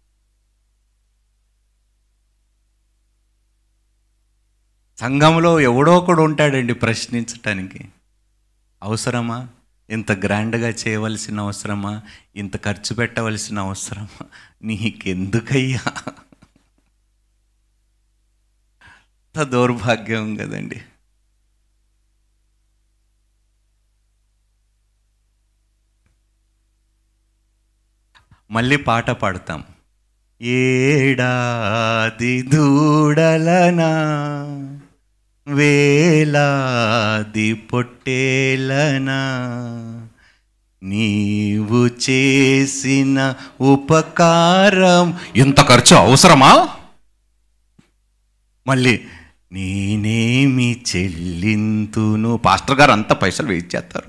సంఘంలో ఎవడో ఒకడు ఉంటాడండి ప్రశ్నించటానికి అవసరమా ఇంత గ్రాండ్గా చేయవలసిన అవసరమా ఇంత ఖర్చు పెట్టవలసిన అవసరమా నీకెందుకయ్యా అంత దౌర్భాగ్యం కదండి మళ్ళీ పాట పాడతాం ఏడాది దూడలనా వేలాది పొట్టేలనా నీవు చేసిన ఉపకారం ఇంత ఖర్చు అవసరమా మళ్ళీ నేనేమి చెల్లింతును పాస్టర్ గారు అంత పైసలు వెయిట్ చేస్తారు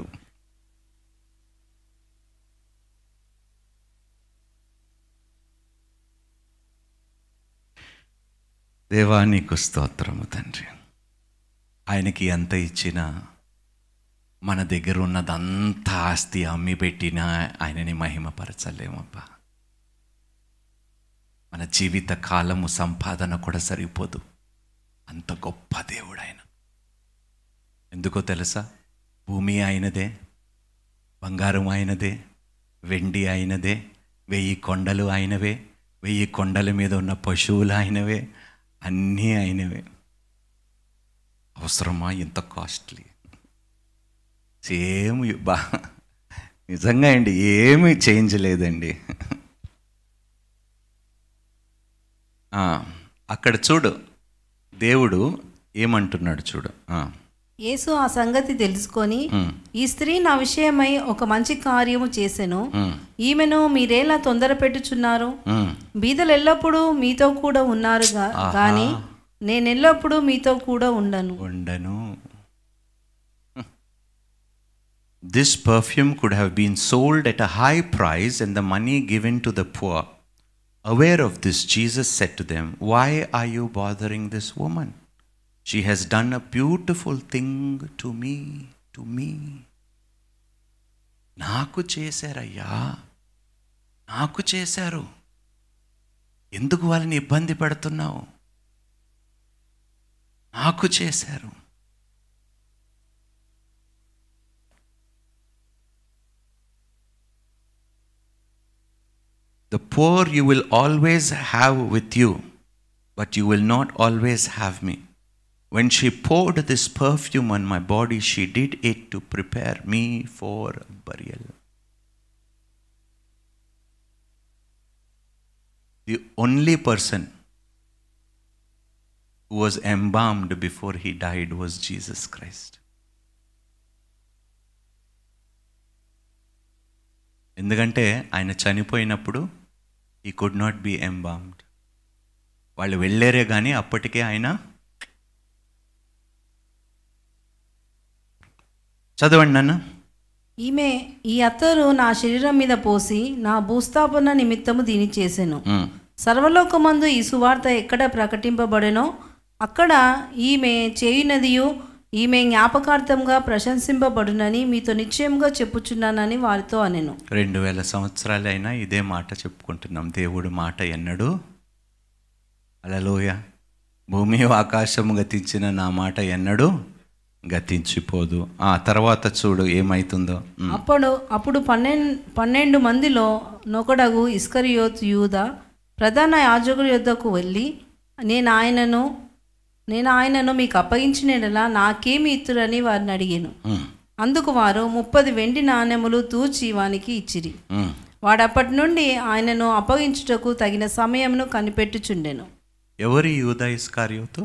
దేవా నీకు స్తోత్రము తండ్రి ఆయనకి ఎంత ఇచ్చినా మన దగ్గర ఉన్నదంతా ఆస్తి అమ్మి పెట్టినా ఆయనని మహిమపరచలేమబ్బా మన జీవిత కాలము సంపాదన కూడా సరిపోదు అంత గొప్ప దేవుడు ఆయన ఎందుకో తెలుసా భూమి ఆయనదే బంగారం ఆయనదే వెండి ఆయనదే వెయ్యి కొండలు ఆయనవే వెయ్యి కొండల మీద ఉన్న పశువులు ఆయనవే అన్నీ ఆయనవే అవసరమా ఇంత కాస్ట్లీ సేమ్ బా నిజంగా అండి ఏమీ చేంజ్ లేదండి ఆ, అక్కడ చూడు దేవుడు ఏమంటున్నాడు చూడు ఆ, యేసు ఆ సంగతి తెలుసుకొని ఉమ్, ఈ స్త్రీ నా విషయమై ఒక మంచి కార్యము చేసెను ఉమ్, ఈమెను మీరేలా తొందర పెట్టుచున్నారు ఉమ్. బీదలు ఎల్లప్పుడూ మీతో కూడా ఉన్నారు గా- గాని నేను ఎల్లప్పుడూ మీతో కూడా ఉండను ఉండను This perfume could have been sold at a high price and the money given to the poor. Aware of this, Jesus said to them, Why are you bothering this woman? She has done a beautiful thing to me, to me. నాకు చేశారయ్యా నాకు చేశారు ఎందుకు వాళ్ళని ఇబ్బంది పెడుతున్నావు నాకు చేశారు The poor you will always have with you, but you will not always have me. When she poured this perfume on my body, she did it to prepare me for burial. The only person who was embalmed before he died was Jesus Christ. ఎందుకంటే ఆయన చనిపోయినప్పుడు ఈ could not be ఎంబామ్డ్ వాళ్ళు వెళ్ళారే కానీ అప్పటికే ఆయన చదవండి నాన్న ఈమె ఈ అత్తరు నా శరీరం మీద పోసి నా భూస్థాపన నిమిత్తము దీని చేసెను ఉమ్, సర్వలోకమందు ఈ సువార్త ఎక్కడ ప్రకటింపబడెనో అక్కడ ఈమె చేయునదియు ఈమె జ్ఞాపకార్థంగా ప్రశంసింపబడునని మీతో నిశ్చయంగా చెప్పుచున్నానని వారితో అనెను రెండు వేల సంవత్సరాలైనా ఇదే మాట చెప్పుకుంటున్నాం దేవుడు మాట ఎన్నడు అలలోయ భూమి ఆకాశము గతించిన నా మాట ఎన్నడు గతించిపోదు ఆ తర్వాత చూడు ఏమైతుందో ఉమ్. అప్పుడు అప్పుడు పన్నెండు పన్నెండు మందిలో నొకడగు ఇస్కరియోత్ యూద ప్రధాన యాజకుడి యొద్దకు వెళ్ళి నేను ఆయనను నేను ఆయనను మీకు అప్పగించిన యెడల నాకేమి ఇత్తురని వారిని అడిగాను ఉమ్. అందుకు వారు ముప్పది వెండి నాణెములు తూచి వానికి ఇచ్చిరి ఉమ్. వాడప్పటి నుండి ఆయనను అప్పగించుటకు తగిన సమయమును కనిపెట్టుచుండెను ఎవరి యూదా ఇస్కార్యోతు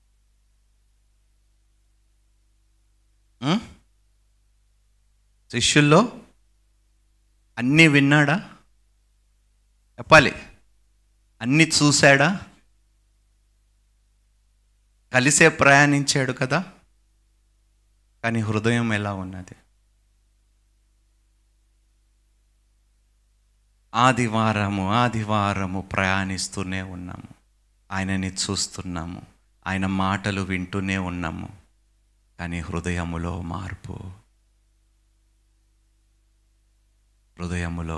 ఉమ్? శిష్యుల్లో అన్నీ విన్నాడా చెప్పాలి అన్నీ చూశాడా కలిసే ప్రయాణించాడు కదా కానీ హృదయం ఎలా ఉన్నది ఆదివారము ఆదివారము ప్రయాణిస్తూనే ఉన్నాము ఆయనని చూస్తున్నాము ఆయన మాటలు వింటూనే ఉన్నాము కానీ హృదయములో మార్పు హృదయములో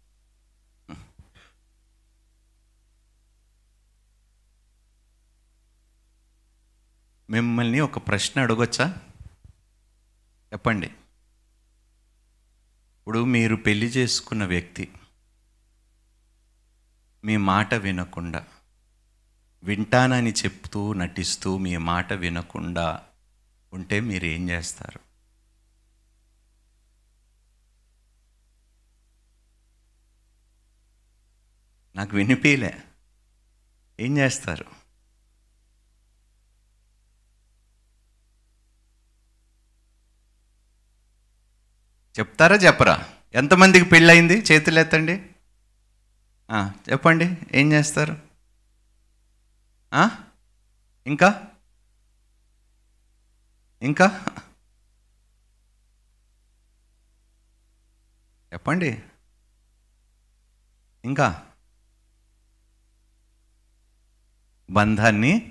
మిమ్మల్ని ఒక ప్రశ్న అడగొచ్చా చెప్పండి ఇప్పుడు మీరు పెళ్లి చేసుకున్న వ్యక్తి మీ మాట వినకుండా వింటానని చెప్తూ నటిస్తూ మీ మాట వినకుండా ఉంటే మీరు ఏం చేస్తారు నాకు వినిపించలే ఏం చేస్తారు చెప్తారా చెప్పరా ఎంతమందికి పెళ్ళయింది చేతులు ఎత్తండి ఆ, చెప్పండి ఏం చేస్తారు ఆ? ఇంకా ఇంకా చెప్పండి ఇంకా బంధాన్ని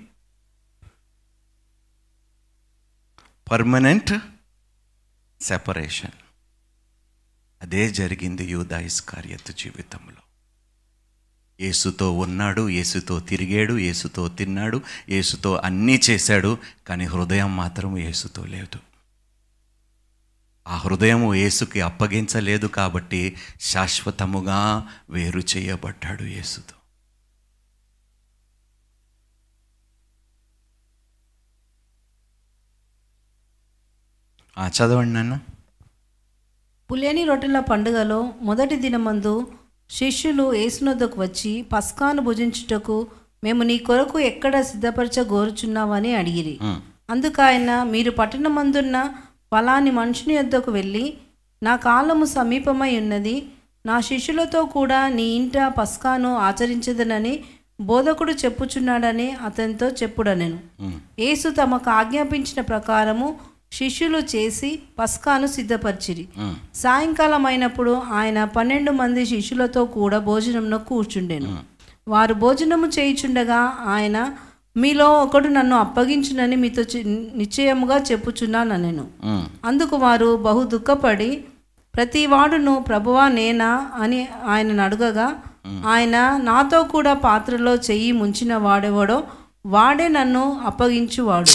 పర్మనెంట్ సెపరేషన్ అదే జరిగింది యూదా ఇస్కార్యత్ జీవితంలో యేసుతో ఉన్నాడు యేసుతో తిరిగాడు యేసుతో తిన్నాడు యేసుతో అన్నీ చేశాడు కానీ హృదయం మాత్రం యేసుతో లేదు ఆ హృదయం యేసుకి అప్పగించలేదు కాబట్టి శాశ్వతముగా వేరు చేయబడ్డాడు యేసుతో ఆ, చదవండి నాన్న పులియని రొట్టెల పండుగలో మొదటి దినమందు శిష్యులు యేసునొద్దకు వచ్చి పస్కాను భుజించుటకు మేము నీ కొరకు ఎక్కడ సిద్ధపరచ గోరుచున్నామని అడిగిరి ఉమ్, అందుకు ఆయన మీరు పట్టణమందున్న ఫలాని మనుషుని యొద్దకు వెళ్ళి నా కాలము సమీపమై ఉన్నది నా శిష్యులతో కూడా నీ ఇంట పస్కాను ఆచరించదనని బోధకుడు చెప్పుచున్నాడని అతనితో చెప్పుడనెను ఉమ్, యేసు తమకు ఆజ్ఞాపించిన ప్రకారము శిష్యులు చేసి పస్కాను సిద్ధపరిచిరి ఉమ్, సాయంకాలం అయినప్పుడు ఆయన పన్నెండు మంది శిష్యులతో కూడా భోజనంలో కూర్చుండెను వారు భోజనము చేయుచుండగా ఆయన మీలో ఒకడు నన్ను అప్పగించునని మీతో చి- నిశ్చయముగా చెప్పుచున్నాను నేను ఉమ్. అందుకు వారు బహు దుఃఖపడి ప్రతి వాడును ప్రభువా నేనా అని ఆయనను అడగగా ఆయన నాతో కూడా పాత్రలో చెయ్యి ముంచిన వాడెవడో వాడే నన్ను అప్పగించువాడు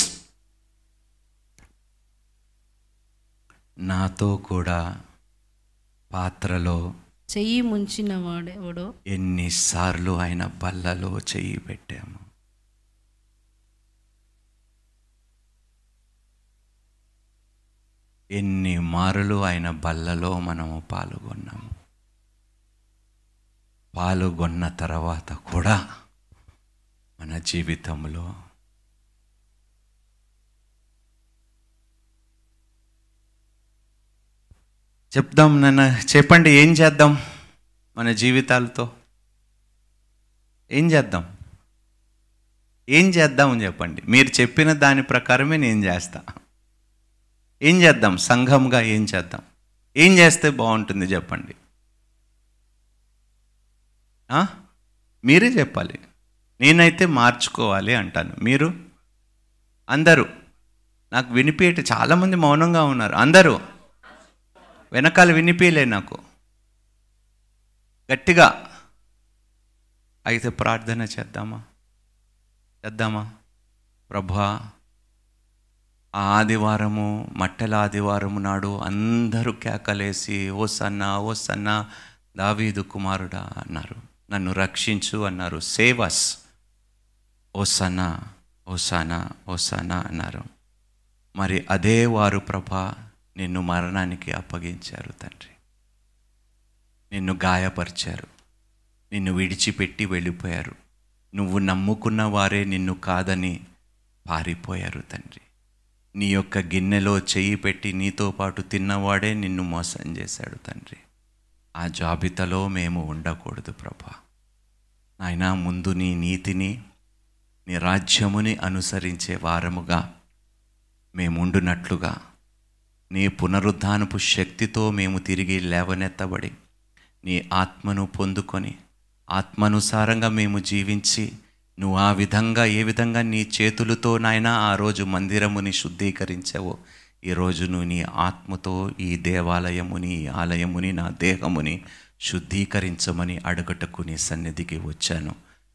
నాతో కూడా పాత్రలో చెయ్యి ముంచిన వాడెవడో ఎన్నిసార్లు ఆయన బల్లలో చెయ్యి పెట్టాము ఎన్ని మారులు ఆయన బల్లలో మనము పాల్గొన్నాము పాల్గొన్న తర్వాత కూడా మన జీవితంలో చెప్దాం నన్ను చెప్పండి ఏం చేద్దాం మన జీవితాలతో ఏం చేద్దాం ఏం చేద్దామని చెప్పండి మీరు చెప్పిన దాని ప్రకారమే నేను చేస్తా ఏం చేద్దాం సంఘంగా ఏం చేద్దాం ఏం చేస్తే బాగుంటుంది చెప్పండి ఆ? మీరే చెప్పాలి నేనైతే మార్చుకోవాలి అంటాను మీరు అందరూ నాకు వినిపించట చాలామంది మౌనంగా ఉన్నారు అందరూ వెనకాల వినిపించలే నాకు గట్టిగా అయితే ప్రార్థన చేద్దామా చేద్దామా ప్రభా ఆ ఆదివారము మట్టెల ఆదివారము నాడు అందరూ కేకలేసి ఓ సన్న ఓ సన్న దావీదు కుమారుడా అన్నారు నన్ను రక్షించు అన్నారు సేవస్ ఓసనా ఓసానా ఓసానా అన్నారు మరి అదే వారు ప్రభా నిన్ను మరణానికి అప్పగించారు తండ్రి నిన్ను గాయపరిచారు నిన్ను విడిచిపెట్టి వెళ్ళిపోయారు నువ్వు నమ్ముకున్న వారే నిన్ను కాదని పారిపోయారు తండ్రి నీ యొక్క గిన్నెలో చెయ్యి పెట్టి నీతో పాటు తిన్నవాడే నిన్ను మోసం చేశాడు తండ్రి ఆ జాబితాలో మేము ఉండకూడదు ప్రభా నాయనా ముందు నీ నీతిని నీ రాజ్యముని అనుసరించే వారముగా మేముండునట్లుగా నీ పునరుద్ధానపు శక్తితో మేము తిరిగి లేవనెత్తబడి నీ ఆత్మను పొందుకొని ఆత్మానుసారంగా మేము జీవించి నువ్వు ఆ విధంగా ఏ విధంగా నీ చేతులతో నాయన ఆ రోజు మందిరముని శుద్ధీకరించావో ఈరోజు నువ్వు నీ ఆత్మతో ఈ దేవాలయముని ఈ ఆలయముని నా దేహముని శుద్ధీకరించమని అడుగటకు నీ సన్నిధికి వచ్చాను